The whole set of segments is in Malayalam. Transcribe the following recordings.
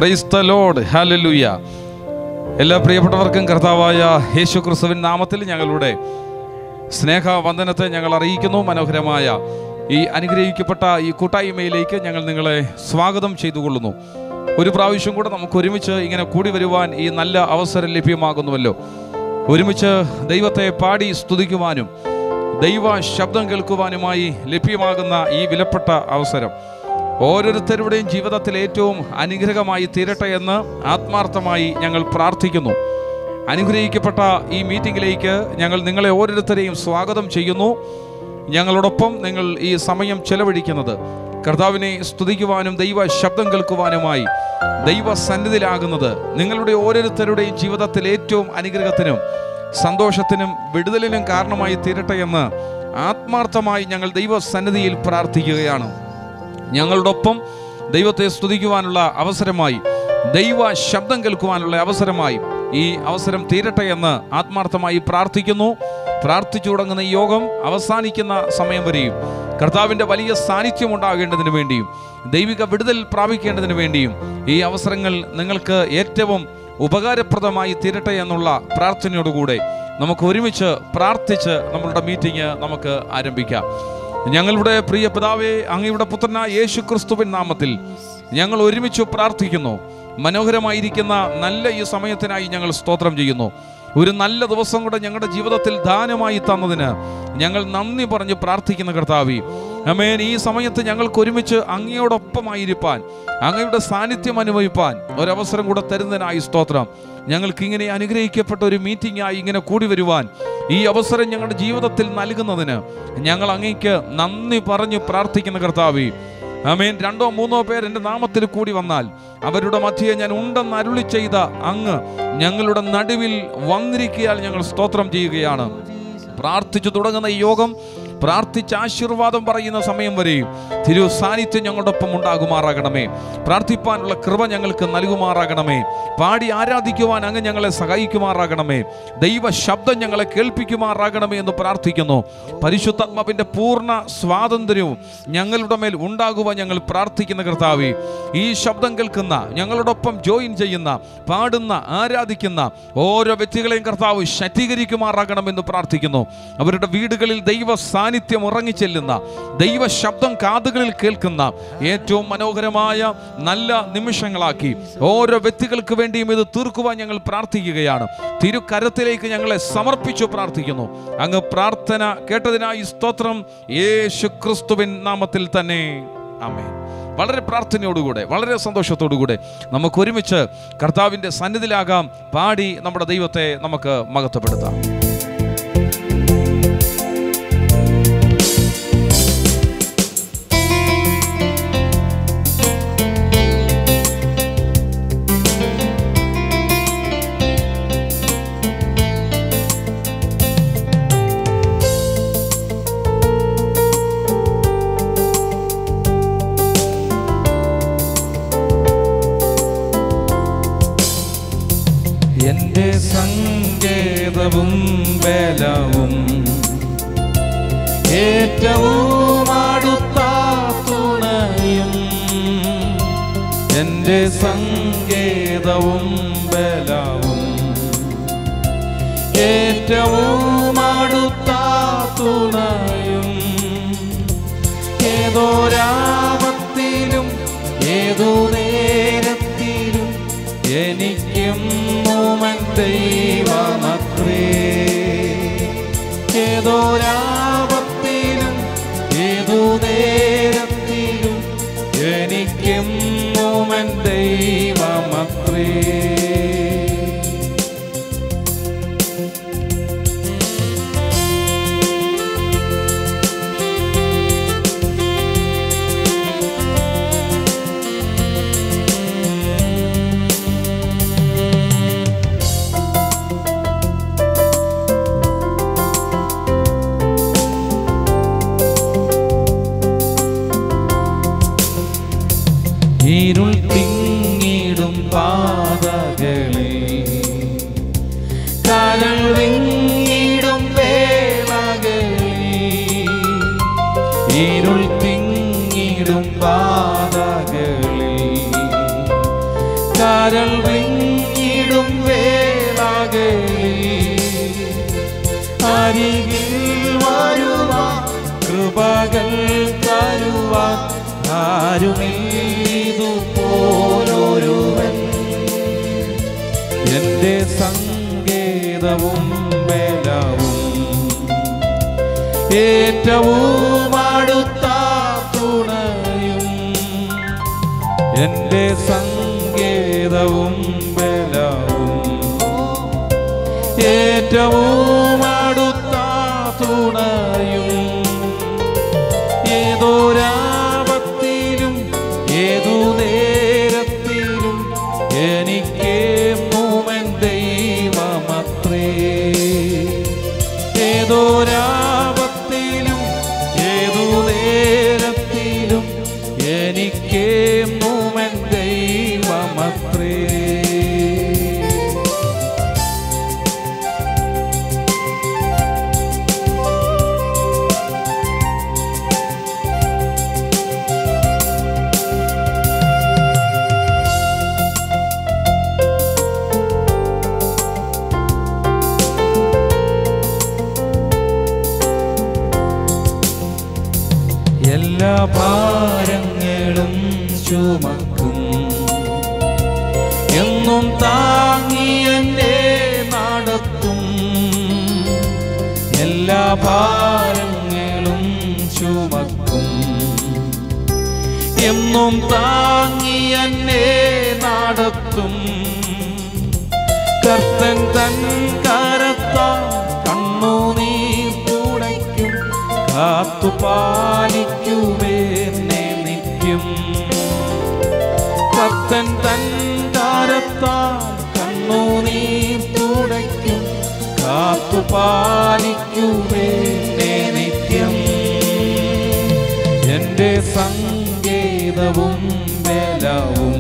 പ്രൈസ് ദ ലോഡ് ഹാലലുയ എല്ലാ പ്രിയപ്പെട്ടവർക്കും കർത്താവായ യേശു ക്രിസ്തുവിൻ നാമത്തിൽ ഞങ്ങളുടെ സ്നേഹവന്ദനത്തെ ഞങ്ങൾ അറിയിക്കുന്നു മനോഹരമായ ഈ അനുഗ്രഹിക്കപ്പെട്ട ഈ കൂട്ടായ്മയിലേക്ക് ഞങ്ങൾ നിങ്ങളെ സ്വാഗതം ചെയ്തുകൊള്ളുന്നു ഒരു പ്രാവശ്യം കൂടെ നമുക്ക് ഒരുമിച്ച് ഇങ്ങനെ കൂടി വരുവാൻ ഈ നല്ല അവസരം ലഭ്യമാകുന്നുവല്ലോ ഒരുമിച്ച് ദൈവത്തെ പാടി സ്തുതിക്കുവാനും ദൈവ ശബ്ദം കേൾക്കുവാനുമായി ലഭ്യമാകുന്ന ഈ വിലപ്പെട്ട അവസരം ഓരോരുത്തരുടെയും ജീവിതത്തിൽ ഏറ്റവും അനുഗ്രഹമായി തീരട്ടെ എന്ന് ആത്മാർത്ഥമായി ഞങ്ങൾ പ്രാർത്ഥിക്കുന്നു അനുഗ്രഹിക്കപ്പെട്ട ഈ മീറ്റിംഗിലേക്ക് ഞങ്ങൾ നിങ്ങളെ ഓരോരുത്തരെയും സ്വാഗതം ചെയ്യുന്നു ഞങ്ങളോടൊപ്പം നിങ്ങൾ ഈ സമയം ചെലവഴിക്കുന്നത് കർത്താവിനെ സ്തുതിക്കുവാനും ദൈവ ശബ്ദം കേൾക്കുവാനുമായി ദൈവ സന്നിധിയിലാകുന്നത് നിങ്ങളുടെ ഓരോരുത്തരുടെയും ജീവിതത്തിൽ ഏറ്റവും അനുഗ്രഹത്തിനും സന്തോഷത്തിനും വിടുതലിനും കാരണമായി തീരട്ടെ എന്ന് ആത്മാർത്ഥമായി ഞങ്ങൾ ദൈവ സന്നിധിയിൽ പ്രാർത്ഥിക്കുകയാണ് ഞങ്ങളോടൊപ്പം ദൈവത്തെ സ്തുതിക്കുവാനുള്ള അവസരമായി ദൈവ ശബ്ദം കേൾക്കുവാനുള്ള അവസരമായി ഈ അവസരം തീരട്ടെ എന്ന് ആത്മാർത്ഥമായി പ്രാർത്ഥിക്കുന്നു പ്രാർത്ഥിച്ചു തുടങ്ങുന്ന ഈ യോഗം അവസാനിക്കുന്ന സമയം വരെയും കർത്താവിൻ്റെ വലിയ സാന്നിധ്യം ഉണ്ടാകേണ്ടതിന് വേണ്ടിയും ദൈവിക വിടുതൽ പ്രാപിക്കേണ്ടതിന് വേണ്ടിയും ഈ അവസരങ്ങൾ നിങ്ങൾക്ക് ഏറ്റവും ഉപകാരപ്രദമായി തീരട്ടെ എന്നുള്ള പ്രാർത്ഥനയോടുകൂടെ നമുക്ക് ഒരുമിച്ച് പ്രാർത്ഥിച്ച് നമ്മളുടെ മീറ്റിംഗ് നമുക്ക് ആരംഭിക്കാം ഞങ്ങളുടെ പ്രിയ പിതാവേ അങ്ങയുടെ പുത്രനായ യേശു ക്രിസ്തുവിൻ നാമത്തിൽ ഞങ്ങൾ ഒരുമിച്ച് പ്രാർത്ഥിക്കുന്നു മനോഹരമായിരിക്കുന്ന നല്ല ഈ സമയത്തിനായി ഞങ്ങൾ സ്തോത്രം ചെയ്യുന്നു ഒരു നല്ല ദിവസം കൂടെ ഞങ്ങളുടെ ജീവിതത്തിൽ ദാനമായി തന്നതിന് ഞങ്ങൾ നന്ദി പറഞ്ഞ് പ്രാർത്ഥിക്കുന്ന കർത്താവി അമേൻ ഈ സമയത്ത് ഞങ്ങൾക്ക് ഒരുമിച്ച് അങ്ങയോടൊപ്പമായിരിക്കാൻ അങ്ങയുടെ സാന്നിധ്യം അനുഭവിപ്പാൻ ഒരവസരം കൂടെ തരുന്നതിനായി സ്തോത്രം ഞങ്ങൾക്ക് ഇങ്ങനെ അനുഗ്രഹിക്കപ്പെട്ട ഒരു മീറ്റിംഗ് ആയി ഇങ്ങനെ കൂടി വരുവാൻ ഈ അവസരം ഞങ്ങളുടെ ജീവിതത്തിൽ നൽകുന്നതിന് ഞങ്ങൾ അങ്ങേക്ക് നന്ദി പറഞ്ഞ് പ്രാർത്ഥിക്കുന്ന കർത്താവി അമേൻ രണ്ടോ മൂന്നോ പേർ എൻ്റെ നാമത്തിൽ കൂടി വന്നാൽ അവരുടെ മധ്യയെ ഞാൻ ഉണ്ടെന്ന് അരുളി ചെയ്ത അങ്ങ് ഞങ്ങളുടെ നടുവിൽ വന്നിരിക്കയാൽ ഞങ്ങൾ സ്തോത്രം ചെയ്യുകയാണ് പ്രാർത്ഥിച്ചു തുടങ്ങുന്ന ഈ യോഗം പ്രാർത്ഥിച്ച് ആശീർവാദം പറയുന്ന സമയം വരെയും തിരു സാന്നിധ്യം ഞങ്ങളോടൊപ്പം ഉണ്ടാകുമാറാകണമേ പ്രാർത്ഥിപ്പാനുള്ള കൃപ ഞങ്ങൾക്ക് നൽകുമാറാകണമേ പാടി ആരാധിക്കുവാൻ അങ്ങ് ഞങ്ങളെ സഹായിക്കുമാറാകണമേ ദൈവ ശബ്ദം ഞങ്ങളെ കേൾപ്പിക്കുമാറാകണമേ എന്ന് പ്രാർത്ഥിക്കുന്നു പരിശുദ്ധാത്മാവിൻ്റെ പൂർണ്ണ സ്വാതന്ത്ര്യവും ഞങ്ങളുടെ മേൽ ഉണ്ടാകുവാൻ ഞങ്ങൾ പ്രാർത്ഥിക്കുന്ന കർത്താവെ ഈ ശബ്ദം കേൾക്കുന്ന ഞങ്ങളോടൊപ്പം ജോയിൻ ചെയ്യുന്ന പാടുന്ന ആരാധിക്കുന്ന ഓരോ വ്യക്തികളെയും കർത്താവ് ശക്തീകരിക്കുമാറാകണമെന്ന് പ്രാർത്ഥിക്കുന്നു അവരുടെ വീടുകളിൽ ദൈവ സാന്നിധ്യം ഉറങ്ങിച്ചെല്ലുന്ന ദൈവ ശബ്ദം കാതുകളിൽ കേൾക്കുന്ന ഏറ്റവും മനോഹരമായ നല്ല നിമിഷങ്ങളാക്കി ഓരോ വ്യക്തികൾക്ക് വേണ്ടിയും ഇത് തീർക്കുവാൻ ഞങ്ങൾ പ്രാർത്ഥിക്കുകയാണ് തിരുക്കരത്തിലേക്ക് ഞങ്ങളെ സമർപ്പിച്ചു പ്രാർത്ഥിക്കുന്നു അങ്ങ് പ്രാർത്ഥന കേട്ടതിനായി സ്തോത്രം യേശു ക്രിസ്തുവിൻ നാമത്തിൽ തന്നെ ആമേൻ വളരെ പ്രാർത്ഥനയോടുകൂടെ വളരെ സന്തോഷത്തോടുകൂടെ നമുക്ക് ഒരുമിച്ച് കർത്താവിൻ്റെ സന്നിധിയിലാകാം പാടി നമ്മുടെ ദൈവത്തെ നമുക്ക് മഹത്വപ്പെടുത്താം എന്റെ സങ്കേതവും ബലവും ഏറ്റവും അടുത്ത തുണയും എന്റെ സങ്കേതവും ബലവും ഏറ്റവും അടുത്ത തുണയും ഏതോരാപത്തിലും ഏതോ നേരത്തിലും എനിക്കും മോമൻ ദൈവമത്രേ ഏതോരാപത്തിലും ഏതോ നേരത്തിലും എനിക്കും മോമൻ ദൈവമത്രേ അരികിൽ വരുവാൻ കൃപകൾ തരുവാൻ ആരുമിതുപോലൊരുവൻ എന്റെ സങ്കേതവും ബലവും ഏറ്റവും അടുത്ത തുണയും എന്റെ സങ്കേതവും ബലവും ഏറ്റവും അടുത്ത തുണയും ഏതൊരാപത്തിലും ഏതു നേരത്തിലും എനിക്കേമുമെൻ ദൈവമത്രേ ഏതൊരാപത്തിലും ഏതു നേരത്തിലും എനിക്കേമുമെൻ ദൈവമത്രേ എല്ലാ ഭാരങ്ങളും ചുമക്കും എന്നും താങ്ങി എന്നെ നടത്തും എല്ലാ ഭാരങ്ങളും ചുമക്കും എന്നും താങ്ങി എന്നെ നടത്തും കർത്തൻ തൻ കരത്താൽ കണ്ണുനീർ തുടയ്ക്കും കാത്തു പാലിക്കുമെന്നെ നിത്യം കർത്തൻ തൻ കരത്താൽ കണ്ണുനീർ തുടയ്ക്കും കാത്തു പാലിക്കുമെന്നെ നിത്യം എന്റെ സങ്കേതവും ബലവും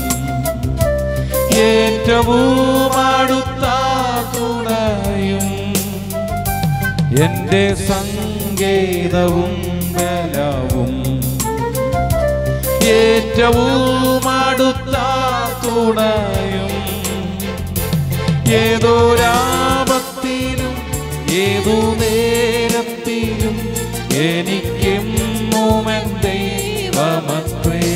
ഏറ്റവും അടുത്ത തുണയും എന്റെ സങ്കേതവും ബലവും ഏറ്റവും അടുത്ത തുണയും ഏതൊരാപത്തിലും ഏതു നേരത്തിലും എനിക്കെമ്മുമെൻ ദൈവമത്രേ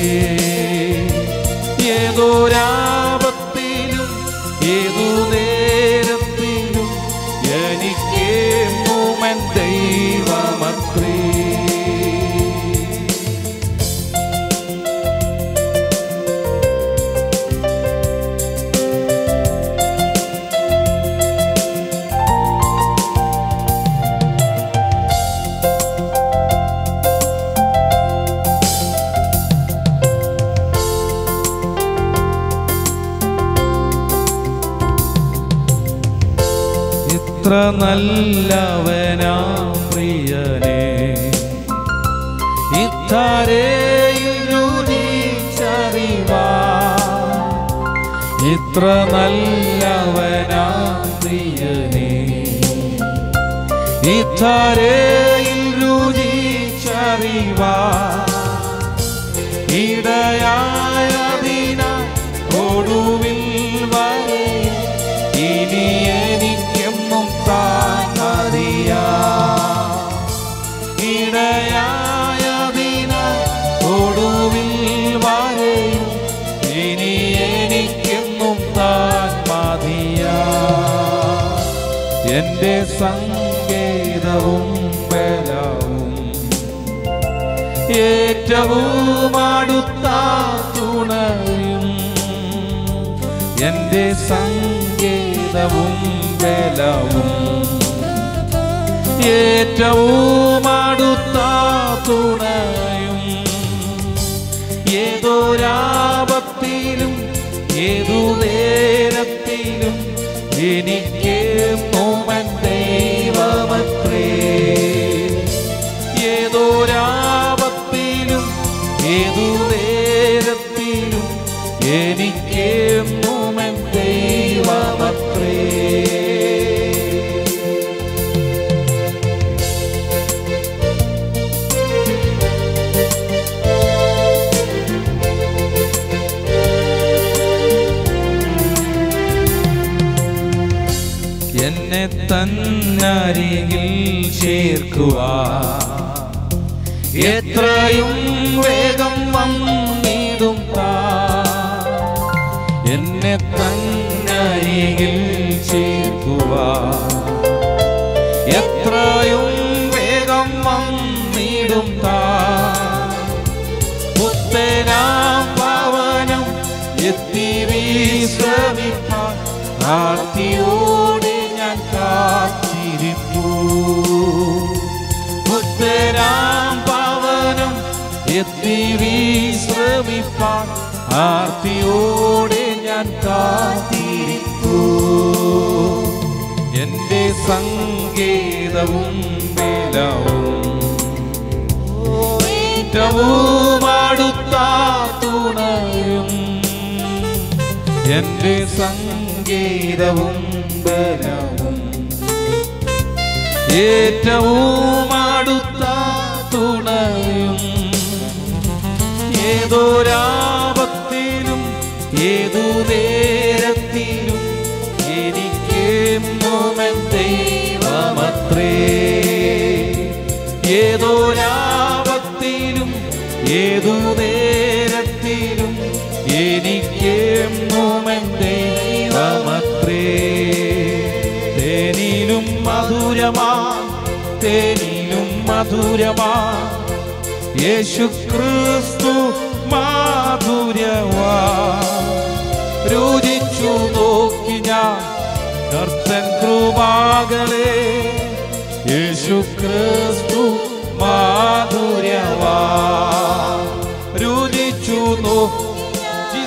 ഏതൊരാപത്തിലും ഏതു നേരത്തിലും എനിക്കെമ്മുമെൻ ദൈവമത്രേ ഇത്ര നല്ലവനാ പ്രിയനെ ഇത്തരയിൽ രുചിച്ചറിവാ ഇത്ര നല്ലവനാ പ്രിയനെ ഇത്തരയിൽ രുചിച്ചറിവാ ഇടയായതിന ഒടുവിൽ വരെ ഇനി എനിക്കെന്നും താങ്ങറിയാ ഇടയായതിന ഒടുവിൽ വരെ ഇനി എനിക്കെന്നും താൻ മതിയാ എന്റെ സങ്കേതവും ബലവും ഏറ്റവും അടുത്ത തുണയും എന്റെ സങ്കേതവും ബലവും ഏറ്റവും അടുത്ത തുണയും ഏതൊരാപത്തിലും ഏതു നേരത്തിലും എനിക്ക് മോമൻ ദൈവമത്രേ ഏതൊരാപത്തിലും ഏതു നേരത്തിലും എനിക്ക് മോമൻ ദൈവമത്രേ എന്നെ തന്നരികിൽ ചേർക്കുവാ എത്രയും വേഗം വന്നിടും താ എന്നെ തന്നരികിൽ ചേർക്കുവാ എത്രയും വേഗം വന്നിടും താ പുത്തനാം പാവനം എത്തി വിശ്രമിപ്പാൻ ആർത്തിയോടെ ഞാൻ കാത്തിരിപ്പൂ പുത്തനാം പാവനം എത്തി വിശ്രമിപ്പാൻ ആർത്തിയോടെ ഞാൻ കാത്തിരിപ്പൂ എന്റെ സങ്കേതവും ബലവും ഏറ്റവും അടുത്ത തുണയും എന്റെ സംഗീതവും ബലവും ഏറ്റവും അടുത്ത തുണയും ഏതൊരാപത്തിലും ഏതു നേരത്തിലും എനിക്കെന്നുമെൻ ദൈവമത്രേ ഏതൊരാപത്തിലും ഏതു നേരത്തിലും എനിക്കെന്നുമെൻ ദൈവമത്രേ തേനിലും മധുരമാ തേനിലും മധുരമാ യേശു ക്രിസ്തു മാധുര്യവാ രുചിച്ചു നോക്കി ഞാൻ കർത്തൻ കൃപാകളെ യേശു ക്രിസ്തു മാധുര്യവാ രുചിച്ചു നോക്കി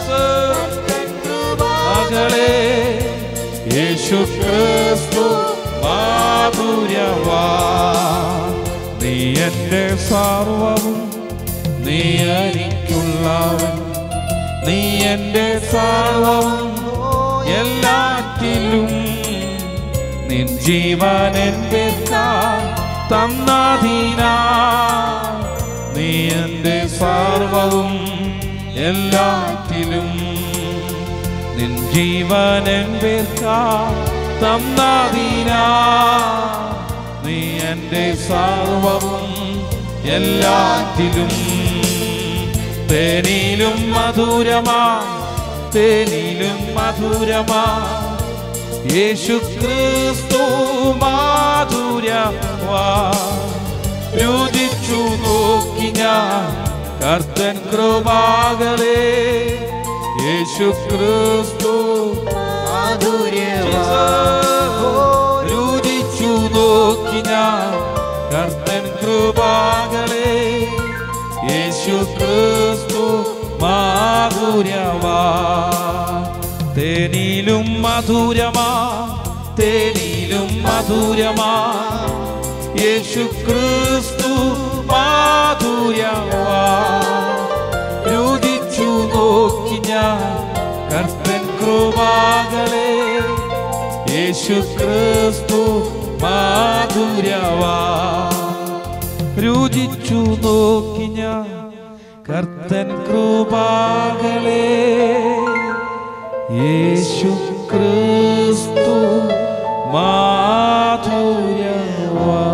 മകളെ യേശു ക്രിസ്തു മാധുര്യവാ നീ എൻ്റെ സർവവും നീ എനിക്കുള്ളവൻ നീ എൻ്റെ സർവവും എല്ലാറ്റിലും നിൻ ജീവൻ എൻ്റെ തന്നതീനാ നീ എൻ്റെ സർവവും എല്ലാറ്റിലും നിൻ ജീവൻ എൻ്റെ തന്നതീനാ നീ എൻ്റെ സർവവും എല്ലാറ്റിലും തേനിലും മധുരമാ തേനിലും മധുരമാ യേശു ക്രിസ്തു മാധുര്യവാ രുചിച്ചു നോക്കി ഞാൻ കർത്തൻ കൃപാകളെ യേശു ക്രിസ്തു രുചിച്ചു നോക്കി ഞാൻ കർത്തൻ കൃപാകളെ യേശു ക്രിസ്തു മാധുര്യവാ തേനിലും മധുരമാ തേനിലും മധുരമാ യേശു ക്രിസ്തു മാധുര്യവാ രുചിച്ചു നോക്കി ഞാൻ കർത്തൻ കൃപാകളെ യേശു ക്രിസ്തു മാധുര്യവാ രുചിച്ചു നോക്കി ഞാൻ കർത്തൻ കൃപാകളെ യേശു ക്രിസ്തു മാധുര്യവാ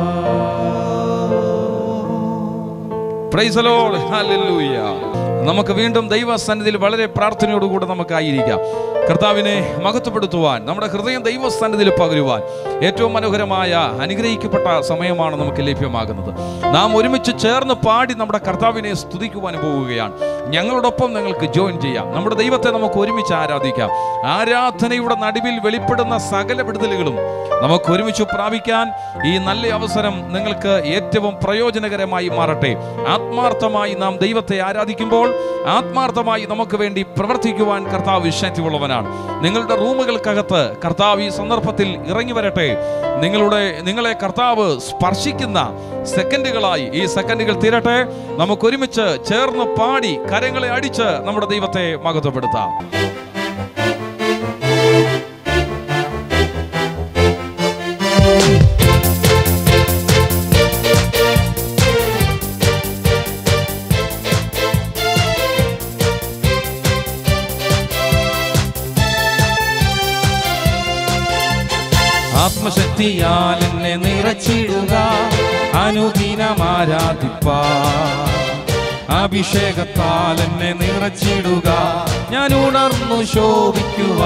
പ്രൈസ് ലോർഡ് ഹല്ലേലൂയ നമുക്ക് വീണ്ടും ദൈവസന്നിധിയിൽ വളരെ പ്രാർത്ഥനയോടുകൂടെ നമുക്കായിരിക്കാം കർത്താവിനെ മഹത്വപ്പെടുത്തുവാൻ നമ്മുടെ ഹൃദയം ദൈവസന്നിധിയിൽ പകരുവാൻ ഏറ്റവും മനോഹരമായ അനുഗ്രഹിക്കപ്പെട്ട സമയമാണ് നമുക്ക് ലഭ്യമാകുന്നത് നാം ഒരുമിച്ച് ചേർന്ന് പാടി നമ്മുടെ കർത്താവിനെ സ്തുതിക്കുവാൻ പോവുകയാണ് ഞങ്ങളോടൊപ്പം നിങ്ങൾക്ക് ജോയിൻ ചെയ്യാം നമ്മുടെ ദൈവത്തെ നമുക്ക് ഒരുമിച്ച് ആരാധിക്കാം ആരാധനയുടെ നടുവിൽ വെളിപ്പെടുന്ന സകല വിടുതലുകളും നമുക്ക് ഒരുമിച്ച് പ്രാപിക്കാൻ ഈ നല്ല അവസരം നിങ്ങൾക്ക് ഏറ്റവും പ്രയോജനകരമായി മാറട്ടെ ആത്മാർത്ഥമായി നാം ദൈവത്തെ ആരാധിക്കുമ്പോൾ ആത്മാർത്ഥമായി നമുക്ക് വേണ്ടി പ്രവർത്തിക്കുവാൻ കർത്താവ് വിശ്വാസമുള്ളവനാണ് നിങ്ങളുടെ റൂമുകൾക്കകത്ത് കർത്താവ് ഈ സന്ദർഭത്തിൽ ഇറങ്ങി വരട്ടെ നിങ്ങളുടെ നിങ്ങളെ കർത്താവ് സ്പർശിക്കുന്ന സെക്കൻഡുകളായി ഈ സെക്കൻഡുകൾ തീരട്ടെ നമുക്ക് ഒരുമിച്ച് ചേർന്ന് പാടി കരങ്ങളെ അടിച്ച് നമ്മുടെ ദൈവത്തെ മഹത്വപ്പെടുത്താം ആത്മശക്തിയാൽ എന്നെ നിറച്ചിടുക അനുദിനം ആരാധിപ്പാ അഭിഷേകത്താൽ എന്നെ നിറച്ചിടുക ഞാൻ ഉണർന്നു ശോഭിക്കുക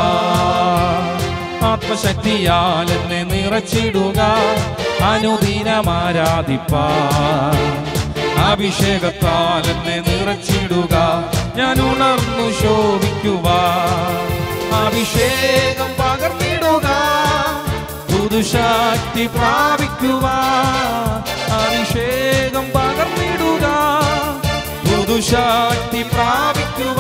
ആത്മശക്തിയാൽ എന്നെ നിറച്ചിടുക അനുദിനം ആരാധിപ്പാ അഭിഷേകത്താൽ എന്നെ നിറച്ചിടുക ഞാൻ ഉണർന്നു ശോഭിക്കുക അഭിഷേകം പകർന്നിടുക പുതുശക്തി പ്രാപിക്കുക അഭിഷേകം പകർന്നിടുക പുതുശക്തി പ്രാപിക്കുക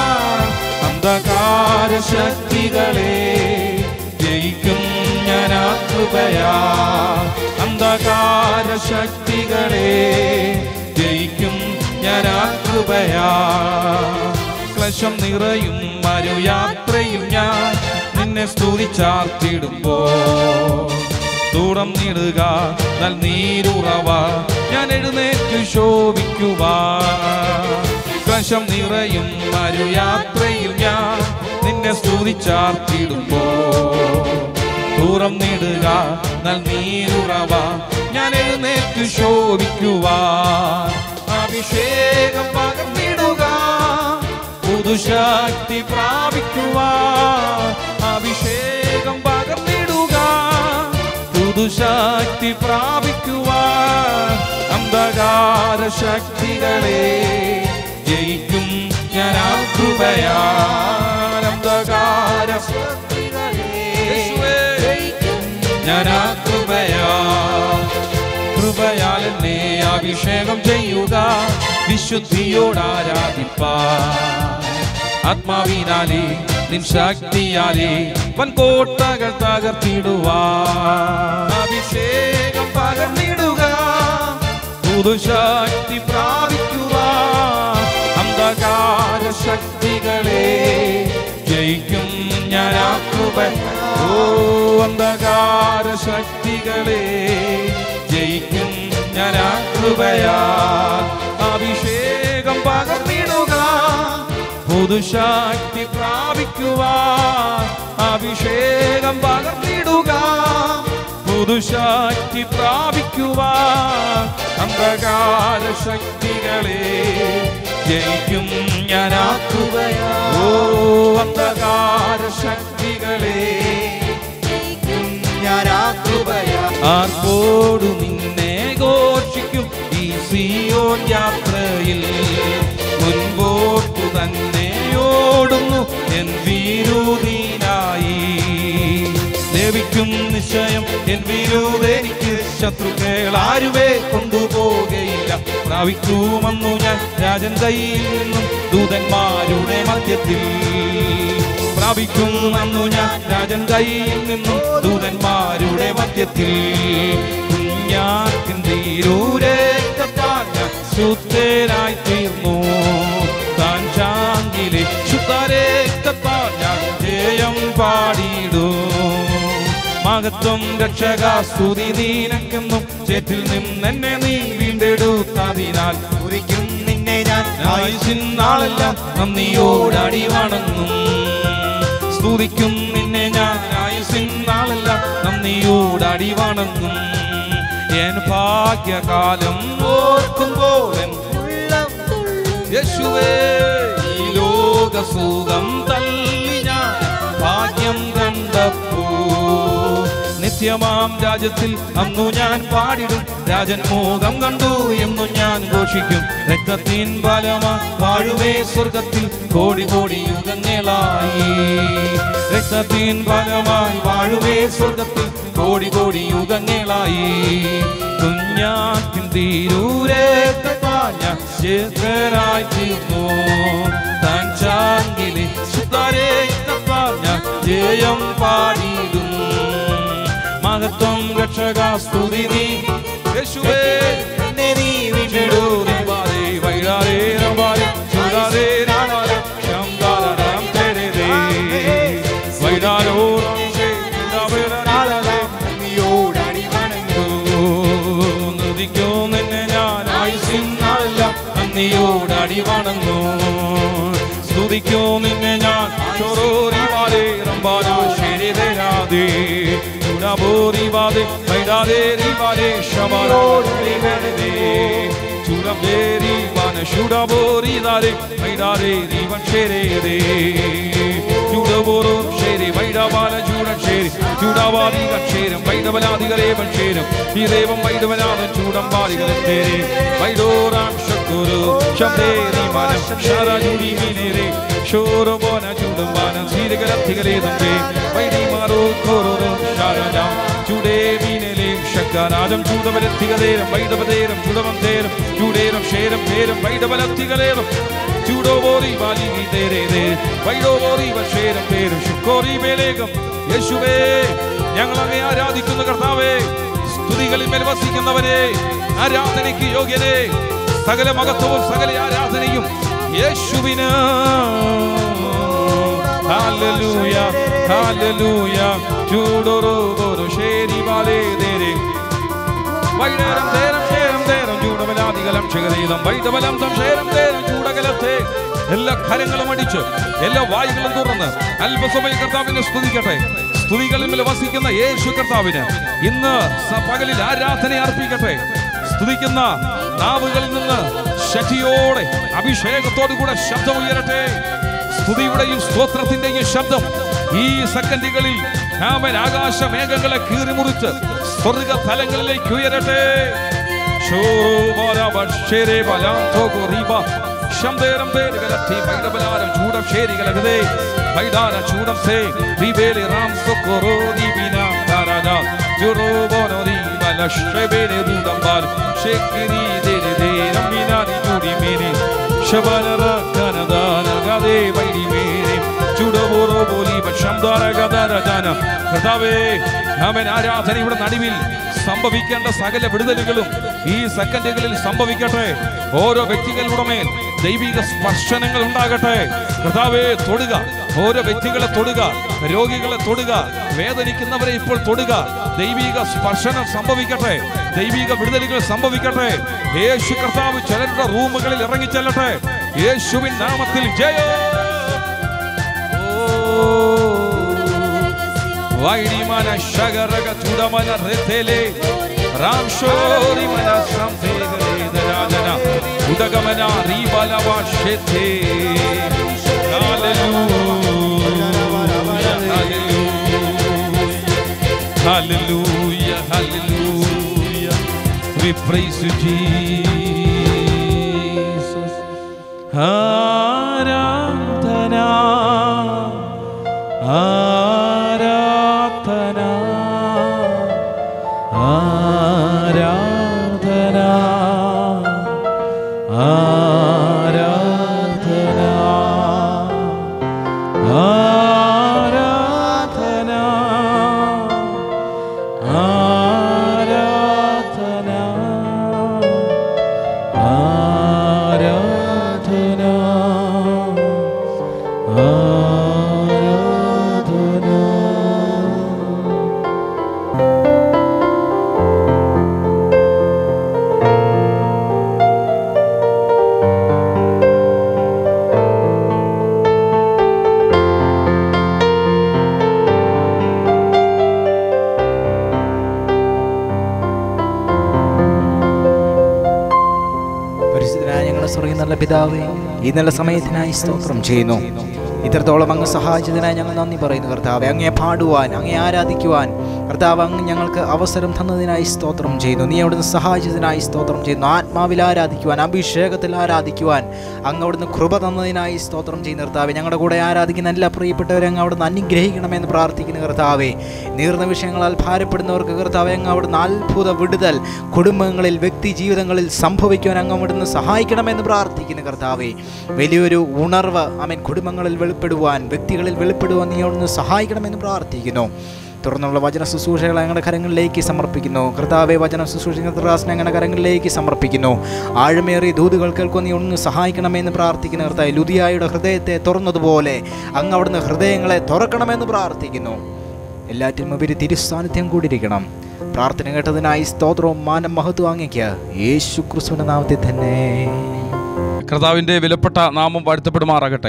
അന്ധകാര ശക്തികളെ ജയിക്കും ഞാൻ ആ കൃപയാ അന്ധകാര ശക്തികളെ ജയിക്കും ഞാൻ ആ കൃപയാ ക്ലശം നിറയും മരുയാത്രയും ഞാൻ നിന്നെ സ്തുതിച്ചാർത്തിടുമ്പോ ദൂരം നീടുക നൽ നീരുറവ ഞാൻ എഴുന്നേറ്റ് ശോഭിക്കുക ക്ലശം നിറയും മരുയാത്രയിൽ ഞാൻ നിന്നെ സ്തുതിച്ചാർത്തിടുമ്പോ ദൂരം നീടുക നൽ നീരുറവ ഞാൻ എഴുന്നേറ്റ് ശോഭിക്കുക അഭിഷേകം പകർന്നിടുക പുതുശക്തി പ്രാപിക്കുക അഭിഷേകം പകർന്നിടുക പുതുശക്തി പ്രാപിക്കുക അന്ധകാര ശക്തികളെ ജയിക്കും ഞാൻ ആ കൃപയാ അന്ധകാര ഞാൻ ആ കൃപയാ കൃപയാൽ എന്നെ അഭിഷേകം ചെയ്യുക വിശുദ്ധിയോട് ആരാധിപ്പാ ആത്മാവിനാലേ നിൻ ശക്തിയാലേ വൻകോട്ടകൾ തകർത്തിടുവാ അഭിഷേകം പകർന്നിടുക പുതുശക്തി പ്രാപിക്കുക അന്ധകാര ശക്തികളെ ജയിക്കും ഞാൻ ആ കൃപ ഓ അന്ധകാര ശക്തികളെ ജയിക്കും ഞാൻ ആ കൃപയാ അഭിഷേകം പകർന്നിടുക പുതുശക്തി പ്രാപിക്കുക അഭിഷേകം പകർന്നിടുക പുതുശക്തി പ്രാപിക്കുക അന്ധകാര ശക്തികളെ ജയിക്കും ഞാൻ ആക്കുകയാ ഓ അന്ധകാര ശക്തികളെ ആർപ്പോടു നിന്നെ ഘോഷിക്കും ഈ സിയോൻ യാത്രയിൽ മുൻപോട്ടു തന്നെ ഓടുന്നു എൻ വീരൂതീനായി ലഭിക്കും നിശ്ചയം എൻ വീരൂതെനിക്ക് ശത്രുക്കൾ ആരുവേ കൊണ്ടുപോകയില്ല പ്രാപിക്കുമെന്നു ഞാൻ രാജൻ കയ്യിൽ നിന്നും ദൂതന്മാരുടെ മധ്യത്തിൽ പ്രാപിക്കും അന്നു ഞാൻ രാജൻ കയ്യിൽ നിന്നും ദൂതന്മാരുടെ മധ്യത്തിൽ കുഞ്ഞാത്തിൻ തീരൂരേക്കത്താൻ ഞാൻ ശുദ്ധനായി തീർന്നു താൻ ശാന്തിലെ ശുദ്ധരേക്കത്താൻ ഞാൻ ജയം പാടിയിടും മഹത്വം രക്ഷക സ്തുതി നീനക്കെന്നും ചേറ്റിൽ നിന്നെന്നെ നീ വീണ്ടെടുത്തതിനാൽ കുറിക്കും നിന്നെ ഞാൻ ആയുസിൻ നാളെല്ലാം നന്ദിയോടടി വണങ്ങും സ്തുതിക്കും നിന്നെ ഞാൻ ആയുസിൻ നാളെല്ലാം നന്ദിയോടടി വണങ്ങും എൻ ഭാഗ്യകാലം ഓർക്കുമ്പോൾ എൻ ഉള്ളം യേശുവേ ഈ ലോക സുഖം തള്ളി ഞാൻ ഭാഗ്യം കണ്ടപ്പോ നിത്യമാം രാജ്യത്തിൽ അന്നു ഞാൻ പാടിടും രാജൻ മോഹം കണ്ടു എന്നു ഞാൻ ഘോഷിക്കും രക്തത്തിൻ ഫലമാ വാഴുവേ സ്വർഗത്തിൽ കോടി കോടി യുഗങ്ങളായി രക്തത്തിൻ ഫലമായി വാഴുവേ സ്വർഗത്തിൽ കോടി കോടി യുഗങ്ങളായി കുഞ്ഞാത്തിൻ തീരൂരേക്കത്താൻ ഞാൻ ശേഖരായി തീർന്നു താൻ ചാങ്കിലെ സുതാരേക്കത്താൻ ഞാൻ ജയം പാടിയിടും മഹത്വം രക്ഷക സ്തുതി നീ യേശുവേ എന്നെ നീ വീണ്ടെടു ദീപാരേ വൈരാരേ രമ്പാരേ ചുടാരേ രാമാരേ ശംഗാരരാം തേരേ വൈരാരോ രാമശേ ചുടാവേരാരേ നീയോടടി വണങ്ങും നദിക്കോ നിന്നെ ഞാൻ ആയുസിൻ നാളെല്ലാം നന്ദിയോടടി വണങ്ങൂ സ്തുതിക്കോ നിന്നെ ഞാൻ ചോറോരി വാരേ റമ്പാനോ ശരി തരാതേ ചുടബോരി ribade, bailade, ribade, shabara, ribade. Chudam de ribane, shudabori dare, bailade, riban shere de. Chudaboro shere, bailabana, chudan shere, chudabadi gan shere, bailabadi gareban shere, hirevam bailabana, chudam badi garetere, bailoram shakuru, shabde ribanam, shara judi minere, shoro bona chudam bana, sire galattigale dambe, baidi maro kororo, shara jam, chude minele, shakaraജം ചൂടവലത്തികലേരം വൈദവതേരം ചുടവന്തേരം ചൂടേരം ശേരം പേരം വൈദവലത്തികലേരം ചൂടോബോറി ബാലിനി തേരേ വൈഡോബോറി വശേരം പേരും ശുക്കോറി മേലേകം യേശുവേ ഞങ്ങൾ അങ്ങേ ആരാധിക്കുന്ന കർത്താവേ സ്തുതികളിൽ മേൽ വസിക്കുന്നവനെ ആരാധനയ്ക്ക് യോഗ്യനെ സകല മഹത്വവും സകല ആരാധനയും യേശുവിന് ഹല്ലേലൂയ ഹല്ലേലൂയ ചൂടോറോബോരോ ശേരി ബാലേദേരേ വൈഡേരം തേരം ശേരം തേരം ചൂടബലാദികലം ക്ഷകരീതം വൈദബലം തം ശേരം തേരം ചൂടകലത്തെ എല്ലാ കരങ്ങളും അടിച്ച് എല്ലാ വായുകളും തുറന്ന് അല്പസമയ കർത്താവിനെ സ്തുതിക്കട്ടെ സ്തുതികളിൽ മേൽ വസിക്കുന്ന യേശു കർത്താവിന് ഇന്ന് സ- പകലിൽ ആരാധന അർപ്പിക്കട്ടെ സ്തുതിക്കുന്ന നാവുകളിൽ നിന്ന് ശക്തിയോടെ അഭിഷേകത്തോടു കൂടെ ശബ്ദം ഉയരട്ടെ സ്തുതിയുടെയും സ്തോത്രത്തിന്റെയും ശബ്ദം ഈ സെക്കൻഡുകളിൽ അവൻ ആകാശ മേഘങ്ങളെ കീറിമുറിച്ച് സ്വർഗ തലങ്ങളിലേക്ക് ഉയരട്ടെ ശോഭരവശേരെ ബലാന്തോകോ റീബ. ശംദേരം തേരുകലത്തി ബൈഡബലാരം ചൂടം ശേരികലകതേ. ബൈഡാര ചൂടം സേ റീബേലി റാം സൊക്കോറോ റീബിന ദാരാജ. ജുറോബോനോ റീബല ശബേലെ റൂഡം ബാൽ. ശേക്കിരി ദേരെ ദേരം മിനാരി ചൂടി മേനെ. ശബനറ കനദാന ഗദേ ബൈഡി മേനെ. ചുടബോറോ ബോലി ശംദാര ഗദാര ജാന. കർത്താവേ അവൻ ആരാധനയുടെ നടുവിൽ സംഭവിക്കേണ്ട സകല വിടുതലുകളും ഈ സെക്കൻഡുകളിൽ സംഭവിക്കട്ടെ ഓരോ വ്യക്തികളുടെ മേൽ ദൈവിക സ്പർശനങ്ങൾ ഉണ്ടാകട്ടെ കർത്താവെ തൊടുക ഓരോ വ്യക്തികളെ തൊടുക രോഗികളെ തൊടുക വേദനിക്കുന്നവരെ ഇപ്പോൾ തൊടുക ദൈവിക സ്പർശനം സംഭവിക്കട്ടെ ദൈവിക വിടുതലുകൾ സംഭവിക്കട്ടെ യേശു കർത്താവ് ചിലരുടെ റൂമുകളിൽ ഇറങ്ങിച്ചെല്ലട്ടെ യേശുവിൻ നാമത്തിൽ ജയോ വൈഡിമന ശഗരക ചുടമന രഥേലെ രാംശോരി മന സംതേഗരേദരാജന ഉദഗമന റീബലവ ഷെഥേ Hallelujah, hallelujah. We praise you, Jesus. ആരാധന ആരാധന ആരാധന ആരാധന ആരാധന ആരാധന ആരാധന ആരാധന പരിശുദ്ധനായ ഞങ്ങളുടെ സ്വർഗീയ നല്ല പിതാവേ ഈ നല്ല സമയത്തിനായി സ്തോത്രം ചെയ്യുന്നു ഇത്രത്തോളം അങ്ങ് സഹായിച്ചതിനായി ഞങ്ങൾ നന്ദി പറയുന്നു കർത്താവെ അങ്ങയെ പാടുവാൻ അങ്ങയെ ആരാധിക്കുവാൻ കർത്താവ് അങ്ങ് ഞങ്ങൾക്ക് അവസരം തന്നതിനായി സ്തോത്രം ചെയ്യുന്നു നീ അവിടുന്ന് സഹായിച്ചതിനായി സ്തോത്രം ചെയ്യുന്നു ആത്മാവിൽ ആരാധിക്കുവാൻ അഭിഷേകത്തിൽ ആരാധിക്കുവാൻ അങ്ങ് അവിടുന്ന് കൃപ തന്നതിനായി സ്തോത്രം ചെയ്യുന്ന കർത്താവെ ഞങ്ങളുടെ കൂടെ ആരാധിക്കുന്ന എല്ലാ പ്രിയപ്പെട്ടവരെ അങ്ങ് അവിടുന്ന് അനുഗ്രഹിക്കണമെന്ന് പ്രാർത്ഥിക്കുന്ന കർത്താവെ നീർന്ന വിഷയങ്ങളാൽ ഭാരപ്പെടുന്നവർക്ക് കർത്താവെ അങ്ങ് അവിടുന്ന് അത്ഭുത വിടുതൽ കുടുംബങ്ങളിൽ വ്യക്തി ജീവിതങ്ങളിൽ സംഭവിക്കുവാൻ അങ്ങ് അവിടുന്ന് സഹായിക്കണമെന്ന് പ്രാർത്ഥിക്കുന്നു കർത്താവെ വലിയൊരു ഉണർവ് അവൻ കുടുംബങ്ങളിൽ വെളിപ്പെടുവാൻ വ്യക്തികളിൽ വെളിപ്പെടുവാൻ നീ അവിടുന്ന് സഹായിക്കണമെന്ന് പ്രാർത്ഥിക്കുന്നു തുടർന്നുള്ള വചന ശുശ്രൂഷകൾ ഞങ്ങളുടെ കരങ്ങളിലേക്ക് സമർപ്പിക്കുന്നു കർത്താവെ വചന ശുശ്രൂഷിക്കുന്ന ഞങ്ങളുടെ കരങ്ങളിലേക്ക് സമർപ്പിക്കുന്നു ആഴമേറിയ ദൂതുകൾ കേൾക്കാൻ നീ ഒന്ന് സഹായിക്കണമെന്ന് പ്രാർത്ഥിക്കുന്നു കർത്താവ് ലുതിയായുടെ ഹൃദയത്തെ തുറന്നതുപോലെ അങ്ങ് അവിടുന്ന് ഹൃദയങ്ങളെ തുറക്കണമെന്ന് പ്രാർത്ഥിക്കുന്നു എല്ലാറ്റിനും ഉപരി തിരുസാന്നിധ്യം കൂടിയിരിക്കണം പ്രാർത്ഥന കേട്ടതിനായി സ്തോത്രവും മാനം മഹത്വം അങ്ങയ്ക്ക് യേശു ക്രിസ്തുവിന്റെ നാമത്തിൽ തന്നെ കർത്താവിൻ്റെ വിലപ്പെട്ട നാമം വാഴ്ത്തപ്പെടുമാറാകട്ടെ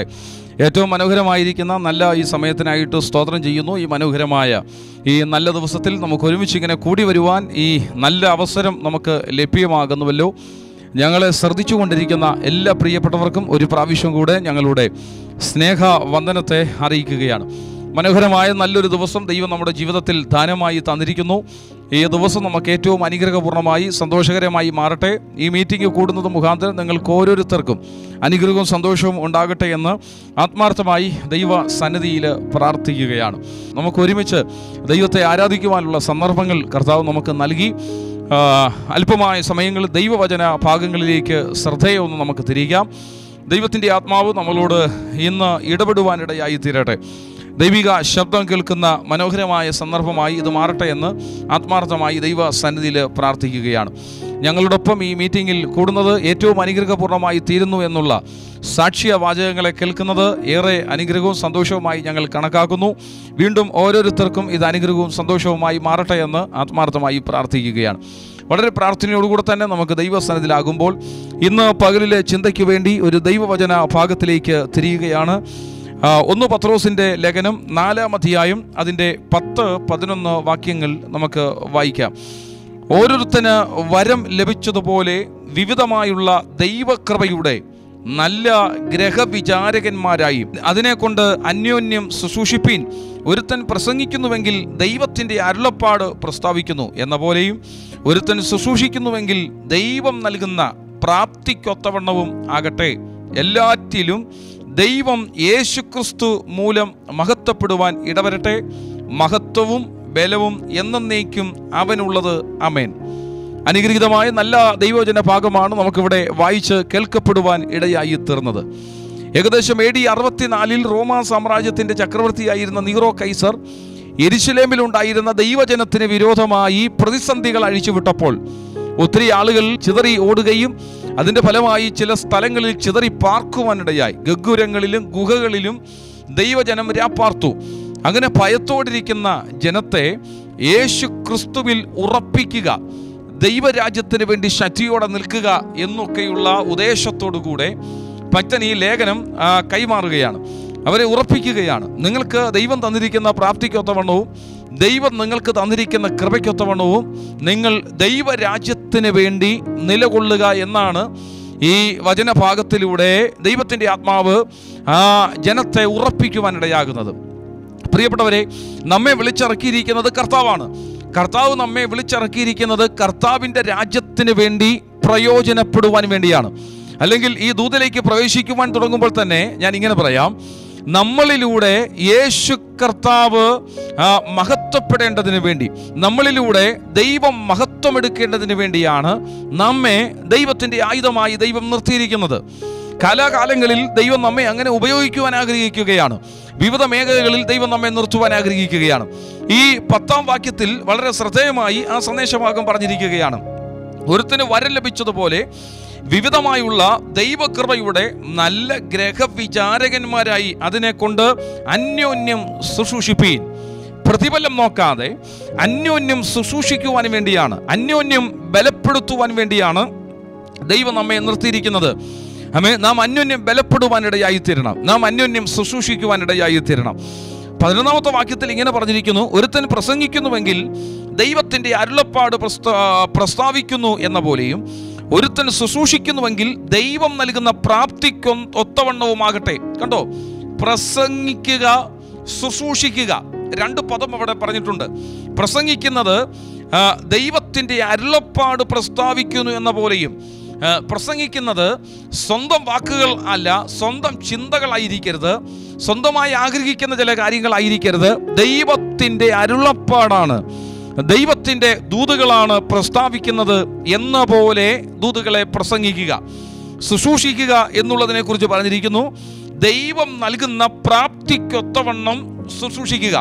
ഏറ്റവും മനോഹരമായിരിക്കുന്ന നല്ല ഈ സമയത്തിനായിട്ട് സ്തോത്രം ചെയ്യുന്നു ഈ മനോഹരമായ ഈ നല്ല ദിവസത്തിൽ നമുക്ക് ഒരുമിച്ച് ഇങ്ങനെ കൂടി വരുവാൻ ഈ നല്ല അവസരം നമുക്ക് ലഭ്യമാകുന്നുവല്ലോ ഞങ്ങളെ ശ്രദ്ധിച്ചുകൊണ്ടിരിക്കുന്ന എല്ലാ പ്രിയപ്പെട്ടവർക്കും ഒരു പ്രാവശ്യം കൂടെ ഞങ്ങളുടെ സ്നേഹ വന്ദനത്തെ അറിയിക്കുകയാണ് മനോഹരമായ നല്ലൊരു ദിവസം ദൈവം നമ്മുടെ ജീവിതത്തിൽ ദാനമായി തന്നിരിക്കുന്നു ഈ ദിവസം നമുക്ക് ഏറ്റവും അനുഗ്രഹപൂർണ്ണമായി സന്തോഷകരമായി മാറട്ടെ ഈ മീറ്റിംഗ് കൂടുന്നത് മുഖാന്തരം നിങ്ങൾക്ക് ഓരോരുത്തർക്കും അനുഗ്രഹവും സന്തോഷവും ഉണ്ടാകട്ടെ എന്ന് ആത്മാർത്ഥമായി ദൈവ സന്നിധിയിൽ പ്രാർത്ഥിക്കുകയാണ് നമുക്ക് ഒരുമിച്ച് ദൈവത്തെ ആരാധിക്കുവാനുള്ള സന്ദർഭങ്ങൾ കർത്താവ് നമുക്ക് നൽകി ആ, അല്പമായ സമയങ്ങളിൽ ദൈവവചന ഭാഗങ്ങളിലേക്ക് ശ്രദ്ധയൊന്ന് നമുക്ക് തിരികാം ദൈവത്തിൻ്റെ ആത്മാവ് നമ്മളോട് ഇന്ന് ഇടപെടുവാനിടയായി തീരട്ടെ ദൈവിക ശബ്ദം കേൾക്കുന്ന മനോഹരമായ സന്ദർഭമായി ഇത് മാറട്ടെ എന്ന് ആത്മാർത്ഥമായി ദൈവ സന്നിധിയിൽ പ്രാർത്ഥിക്കുകയാണ് ഞങ്ങളോടൊപ്പം ഈ മീറ്റിങ്ങിൽ കൂടുന്നത് ഏറ്റവും അനുഗ്രഹപൂർണ്ണമായി തീരുന്നു എന്നുള്ള സാക്ഷ്യ വാചകങ്ങളെ കേൾക്കുന്നത് ഏറെ അനുഗ്രഹവും സന്തോഷവുമായി ഞങ്ങൾ കണക്കാക്കുന്നു വീണ്ടും ഓരോരുത്തർക്കും ഇത് അനുഗ്രഹവും സന്തോഷവുമായി മാറട്ടെ എന്ന് ആത്മാർത്ഥമായി പ്രാർത്ഥിക്കുകയാണ് വളരെ പ്രാർത്ഥനയോടുകൂടെ തന്നെ നമുക്ക് ദൈവസനത്തിലാകുമ്പോൾ ഇന്ന് പകലിലെ ചിന്തയ്ക്ക് വേണ്ടി ഒരു ദൈവവചന ഭാഗത്തിലേക്ക് തിരിയുകയാണ് ആ, ഒന്ന് പത്രോസിൻ്റെ ലേഖനം നാലാം അധ്യായം അതിൻ്റെ പത്ത് പതിനൊന്ന് വാക്യങ്ങൾ നമുക്ക് വായിക്കാം ഓരോരുത്തന് വരം ലഭിച്ചതുപോലെ വിവിധമായുള്ള ദൈവകൃപയുടെ നല്ല ഗ്രഹവിചാരകന്മാരായി അതിനെക്കൊണ്ട് അന്യോന്യം ശുശ്രൂഷിപ്പീൻ ഒരുത്തൻ പ്രസംഗിക്കുന്നുവെങ്കിൽ ദൈവത്തിൻ്റെ അരുളപ്പാട് പ്രസ്താവിക്കുന്നു എന്ന പോലെയും ഒരുത്തൻ ശുശ്രൂഷിക്കുന്നുവെങ്കിൽ ദൈവം നൽകുന്ന പ്രാപ്തിക്കൊത്തവണ്ണവും ആകട്ടെ എല്ലാറ്റിലും ദൈവം യേശുക്രിസ്തു മൂലം മഹത്വപ്പെടുവാൻ ഇടവരട്ടെ മഹത്വവും ബലവും എന്നേക്കും അവനുള്ളത് അമേൻ അനുഗ്രഹീതമായ നല്ല ദൈവജന ഭാഗമാണ് നമുക്കിവിടെ വായിച്ച് കേൾക്കപ്പെടുവാൻ ഇടയായി തീർന്നത് ഏകദേശം എ ഡി അറുപത്തിനാലിൽ റോമാ സാമ്രാജ്യത്തിൻ്റെ ചക്രവർത്തിയായിരുന്ന നീറോ കൈസർ എരിശിലേമിലുണ്ടായിരുന്ന ദൈവജനത്തിന് വിരോധമായി പ്രതിസന്ധികൾ അഴിച്ചുവിട്ടപ്പോൾ ഒത്തിരി ആളുകൾ ചിതറി ഓടുകയും അതിൻ്റെ ഫലമായി ചില സ്ഥലങ്ങളിൽ ചിതറി പാർക്കുവാനിടയായി ഗഗ്ഗുരങ്ങളിലും ഗുഹകളിലും ദൈവജനം രാപ്പാർത്തു അങ്ങനെ ഭയത്തോടിരിക്കുന്ന ജനത്തെ യേശു ക്രിസ്തുവിൽ ഉറപ്പിക്കുക ദൈവരാജ്യത്തിന് വേണ്ടി ശക്തിയോടെ നിൽക്കുക എന്നൊക്കെയുള്ള ഉദ്ദേശത്തോടുകൂടെ ഭക്തൻ ഈ ലേഖനം ആ, കൈമാറുകയാണ് അവരെ ഉറപ്പിക്കുകയാണ് നിങ്ങൾക്ക് ദൈവം തന്നിരിക്കുന്ന പ്രാപ്തിക്കൊത്തവണ്ണവും ദൈവം നിങ്ങൾക്ക് തന്നിരിക്കുന്ന കൃപയ്ക്കൊത്തവണ്ണവും നിങ്ങൾ ദൈവരാജ്യത്തിന് വേണ്ടി നിലകൊള്ളുക എന്നാണ് ഈ വചനഭാഗത്തിലൂടെ ദൈവത്തിൻ്റെ ആത്മാവ് ആ ജനത്തെ ഉറപ്പിക്കുവാനിടയാകുന്നത് പ്രിയപ്പെട്ടവരെ നമ്മെ വിളിച്ചിറക്കിയിരിക്കുന്നത് കർത്താവാണ് കർത്താവ് നമ്മെ വിളിച്ചിറക്കിയിരിക്കുന്നത് കർത്താവിൻ്റെ രാജ്യത്തിന് വേണ്ടി പ്രയോജനപ്പെടുവാൻ വേണ്ടിയാണ് അല്ലെങ്കിൽ ഈ ദൂതലേക്ക് പ്രവേശിക്കുവാൻ തുടങ്ങുമ്പോൾ തന്നെ ഞാൻ ഇങ്ങനെ പറയാം നമ്മളിലൂടെ യേശു കർത്താവ് ആ, മഹത്വപ്പെടേണ്ടതിന് വേണ്ടി നമ്മളിലൂടെ ദൈവം മഹത്വമെടുക്കേണ്ടതിന് വേണ്ടിയാണ് നമ്മെ ദൈവത്തിൻ്റെ ആയുധമായി ദൈവം നിർത്തിയിരിക്കുന്നത് കാലാകാലങ്ങളിൽ ദൈവം നമ്മെ അങ്ങനെ ഉപയോഗിക്കുവാൻ ആഗ്രഹിക്കുകയാണ് വിവിധ മേഖലകളിൽ ദൈവം നമ്മെ നിർത്തുവാൻ ആഗ്രഹിക്കുകയാണ് ഈ പത്താം വാക്യത്തിൽ വളരെ ശ്രദ്ധേയമായി ആ സന്ദേശഭാഗം പറഞ്ഞിരിക്കുകയാണ് ഒരുത്തിന് വരം ലഭിച്ചതുപോലെ വിവിധമായുള്ള ദൈവകൃപയുടെ നല്ല ഗ്രഹവിചാരകന്മാരായി അതിനെ കൊണ്ട് അന്യോന്യം ശുശ്രൂഷിപ്പീൻ പ്രതിഫലം നോക്കാതെ അന്യോന്യം ശുശ്രൂഷിക്കുവാൻ വേണ്ടിയാണ് അന്യോന്യം ബലപ്പെടുത്തുവാൻ വേണ്ടിയാണ് ദൈവം നമ്മെ നിർത്തിയിരിക്കുന്നത് അമ്മേ നാം അന്യോന്യം ബലപ്പെടുവാനിടയായി തീരണം നാം അന്യോന്യം ശുശ്രൂഷിക്കുവാനിടയായി തീരണം പതിനൊന്നാമത്തെ വാക്യത്തിൽ ഇങ്ങനെ പറഞ്ഞിരിക്കുന്നു ഒരുത്തൻ പ്രസംഗിക്കുന്നുവെങ്കിൽ ദൈവത്തിൻ്റെ അരുളപ്പാട് പ്രസ്താ പ്രസ്താവിക്കുന്നു എന്ന പോലെയും ഒരുത്തൻ ശുശ്രൂഷിക്കുന്നുവെങ്കിൽ ദൈവം നൽകുന്ന പ്രാപ്തിക്കൊ ഒത്തവണ്ണവുമാകട്ടെ കണ്ടോ പ്രസംഗിക്കുക ശുശ്രൂഷിക്കുക രണ്ട് പദം അവിടെ പറഞ്ഞിട്ടുണ്ട് പ്രസംഗിക്കുന്നത് ആ, ദൈവത്തിൻ്റെ അരുളപ്പാട് പ്രസ്താവിക്കുന്നു എന്ന പോലെയും ആ, പ്രസംഗിക്കുന്നത് സ്വന്തം വാക്കുകൾ അല്ല സ്വന്തം ചിന്തകളായിരിക്കരുത് സ്വന്തമായി ആഗ്രഹിക്കുന്ന ചില കാര്യങ്ങളായിരിക്കരുത് ദൈവത്തിൻ്റെ അരുളപ്പാടാണ് ദൈവത്തിൻ്റെ ദൂതുകളാണ് പ്രസ്താവിക്കുന്നത് എന്ന പോലെ ദൂതുകളെ പ്രസംഗിക്കുക ശുശ്രൂഷിക്കുക എന്നുള്ളതിനെ കുറിച്ച് പറഞ്ഞിരിക്കുന്നു ദൈവം നൽകുന്ന പ്രാപ്തിക്കൊത്തവണ്ണം ശുശ്രൂഷിക്കുക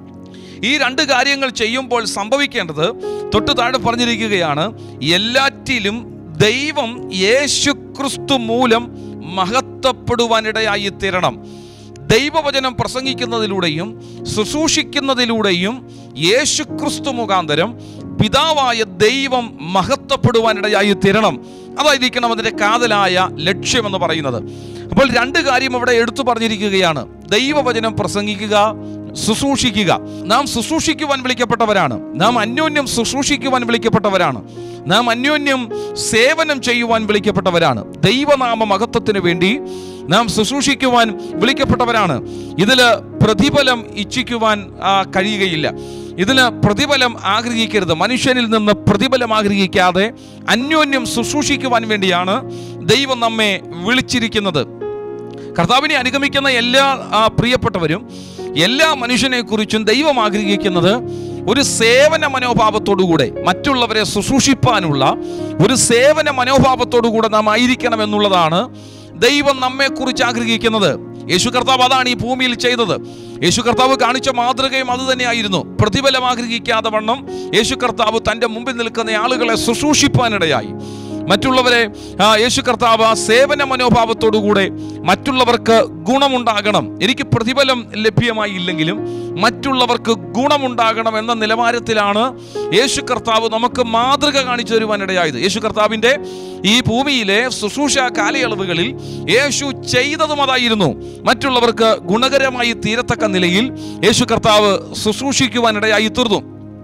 ഈ രണ്ട് കാര്യങ്ങൾ ചെയ്യുമ്പോൾ സംഭവിക്കേണ്ടത് തൊട്ട് താഴെ പറഞ്ഞിരിക്കുകയാണ് എല്ലാറ്റിലും ദൈവം യേശു ക്രിസ്തു മൂലം മഹത്വപ്പെടുവാനിടയായി തീരണം ദൈവവചനം പ്രസംഗിക്കുന്നതിലൂടെയും ശുശ്രൂഷിക്കുന്നതിലൂടെയും യേശു ക്രിസ്തു മുഖാന്തരം പിതാവായ ദൈവം മഹത്വപ്പെടുവാനിടയായി തീരണം അതായിരിക്കണം അതിൻ്റെ കാതലായ ലക്ഷ്യമെന്ന് പറയുന്നത് അപ്പോൾ രണ്ട് കാര്യം അവിടെ എടുത്തു പറഞ്ഞിരിക്കുകയാണ് ദൈവവചനം പ്രസംഗിക്കുക ശുശ്രൂഷിക്കുക നാം ശുശ്രൂഷിക്കുവാൻ വിളിക്കപ്പെട്ടവരാണ് നാം അന്യോന്യം ശുശ്രൂഷിക്കുവാൻ വിളിക്കപ്പെട്ടവരാണ് നാം അന്യോന്യം സേവനം ചെയ്യുവാൻ വിളിക്കപ്പെട്ടവരാണ് ദൈവനാമ മഹത്വത്തിന് വേണ്ടി നാം ശുശ്രൂഷിക്കുവാൻ വിളിക്കപ്പെട്ടവരാണ് ഇതിൽ പ്രതിഫലം ഇച്ഛിക്കുവാൻ ആ, കഴിയുകയില്ല ഇതിന് പ്രതിഫലം ആഗ്രഹിക്കരുത് മനുഷ്യനിൽ നിന്ന് പ്രതിഫലം ആഗ്രഹിക്കാതെ അന്യോന്യം ശുശ്രൂഷിക്കുവാൻ വേണ്ടിയാണ് ദൈവം നമ്മെ വിളിച്ചിരിക്കുന്നത് കർത്താവിനെ അനുഗമിക്കുന്ന എല്ലാ ആ, പ്രിയപ്പെട്ടവരും എല്ലാ മനുഷ്യനെ കുറിച്ചും ദൈവം ആഗ്രഹിക്കുന്നത് ഒരു സേവന മനോഭാവത്തോടുകൂടെ മറ്റുള്ളവരെ ശുശ്രൂഷിപ്പാനുള്ള ഒരു സേവന മനോഭാവത്തോടുകൂടെ നാം ആയിരിക്കണം എന്നുള്ളതാണ് ദൈവം നമ്മെക്കുറിച്ച് ആഗ്രഹിക്കുന്നത് യേശു കർത്താവ് അതാണ് ഈ ഭൂമിയിൽ ചെയ്തത് യേശു കർത്താവ് കാണിച്ച മാതൃകയും അത് തന്നെയായിരുന്നു പ്രതിഫലം ആഗ്രഹിക്കാതെ വണ്ണം യേശു കർത്താവ് തൻ്റെ മുമ്പിൽ നിൽക്കുന്ന ആളുകളെ ശുശ്രൂഷിപ്പാനിടയായി മറ്റുള്ളവരെ ആ, യേശു കർത്താവ് ആ സേവന മനോഭാവത്തോടുകൂടെ മറ്റുള്ളവർക്ക് ഗുണമുണ്ടാകണം എനിക്ക് പ്രതിഫലം ലഭ്യമായി ഇല്ലെങ്കിലും മറ്റുള്ളവർക്ക് ഗുണമുണ്ടാകണം എന്ന നിലവാരത്തിലാണ് യേശു കർത്താവ് നമുക്ക് മാതൃക കാണിച്ചു തരുവാനിടയായത് യേശു കർത്താവിൻ്റെ ഈ ഭൂമിയിലെ ശുശ്രൂഷ കാലയളവുകളിൽ യേശു ചെയ്തതും അതായിരുന്നു മറ്റുള്ളവർക്ക് ഗുണകരമായി തീരത്തക്ക നിലയിൽ യേശു കർത്താവ് ശുശ്രൂഷിക്കുവാനിടയായി തീർന്നു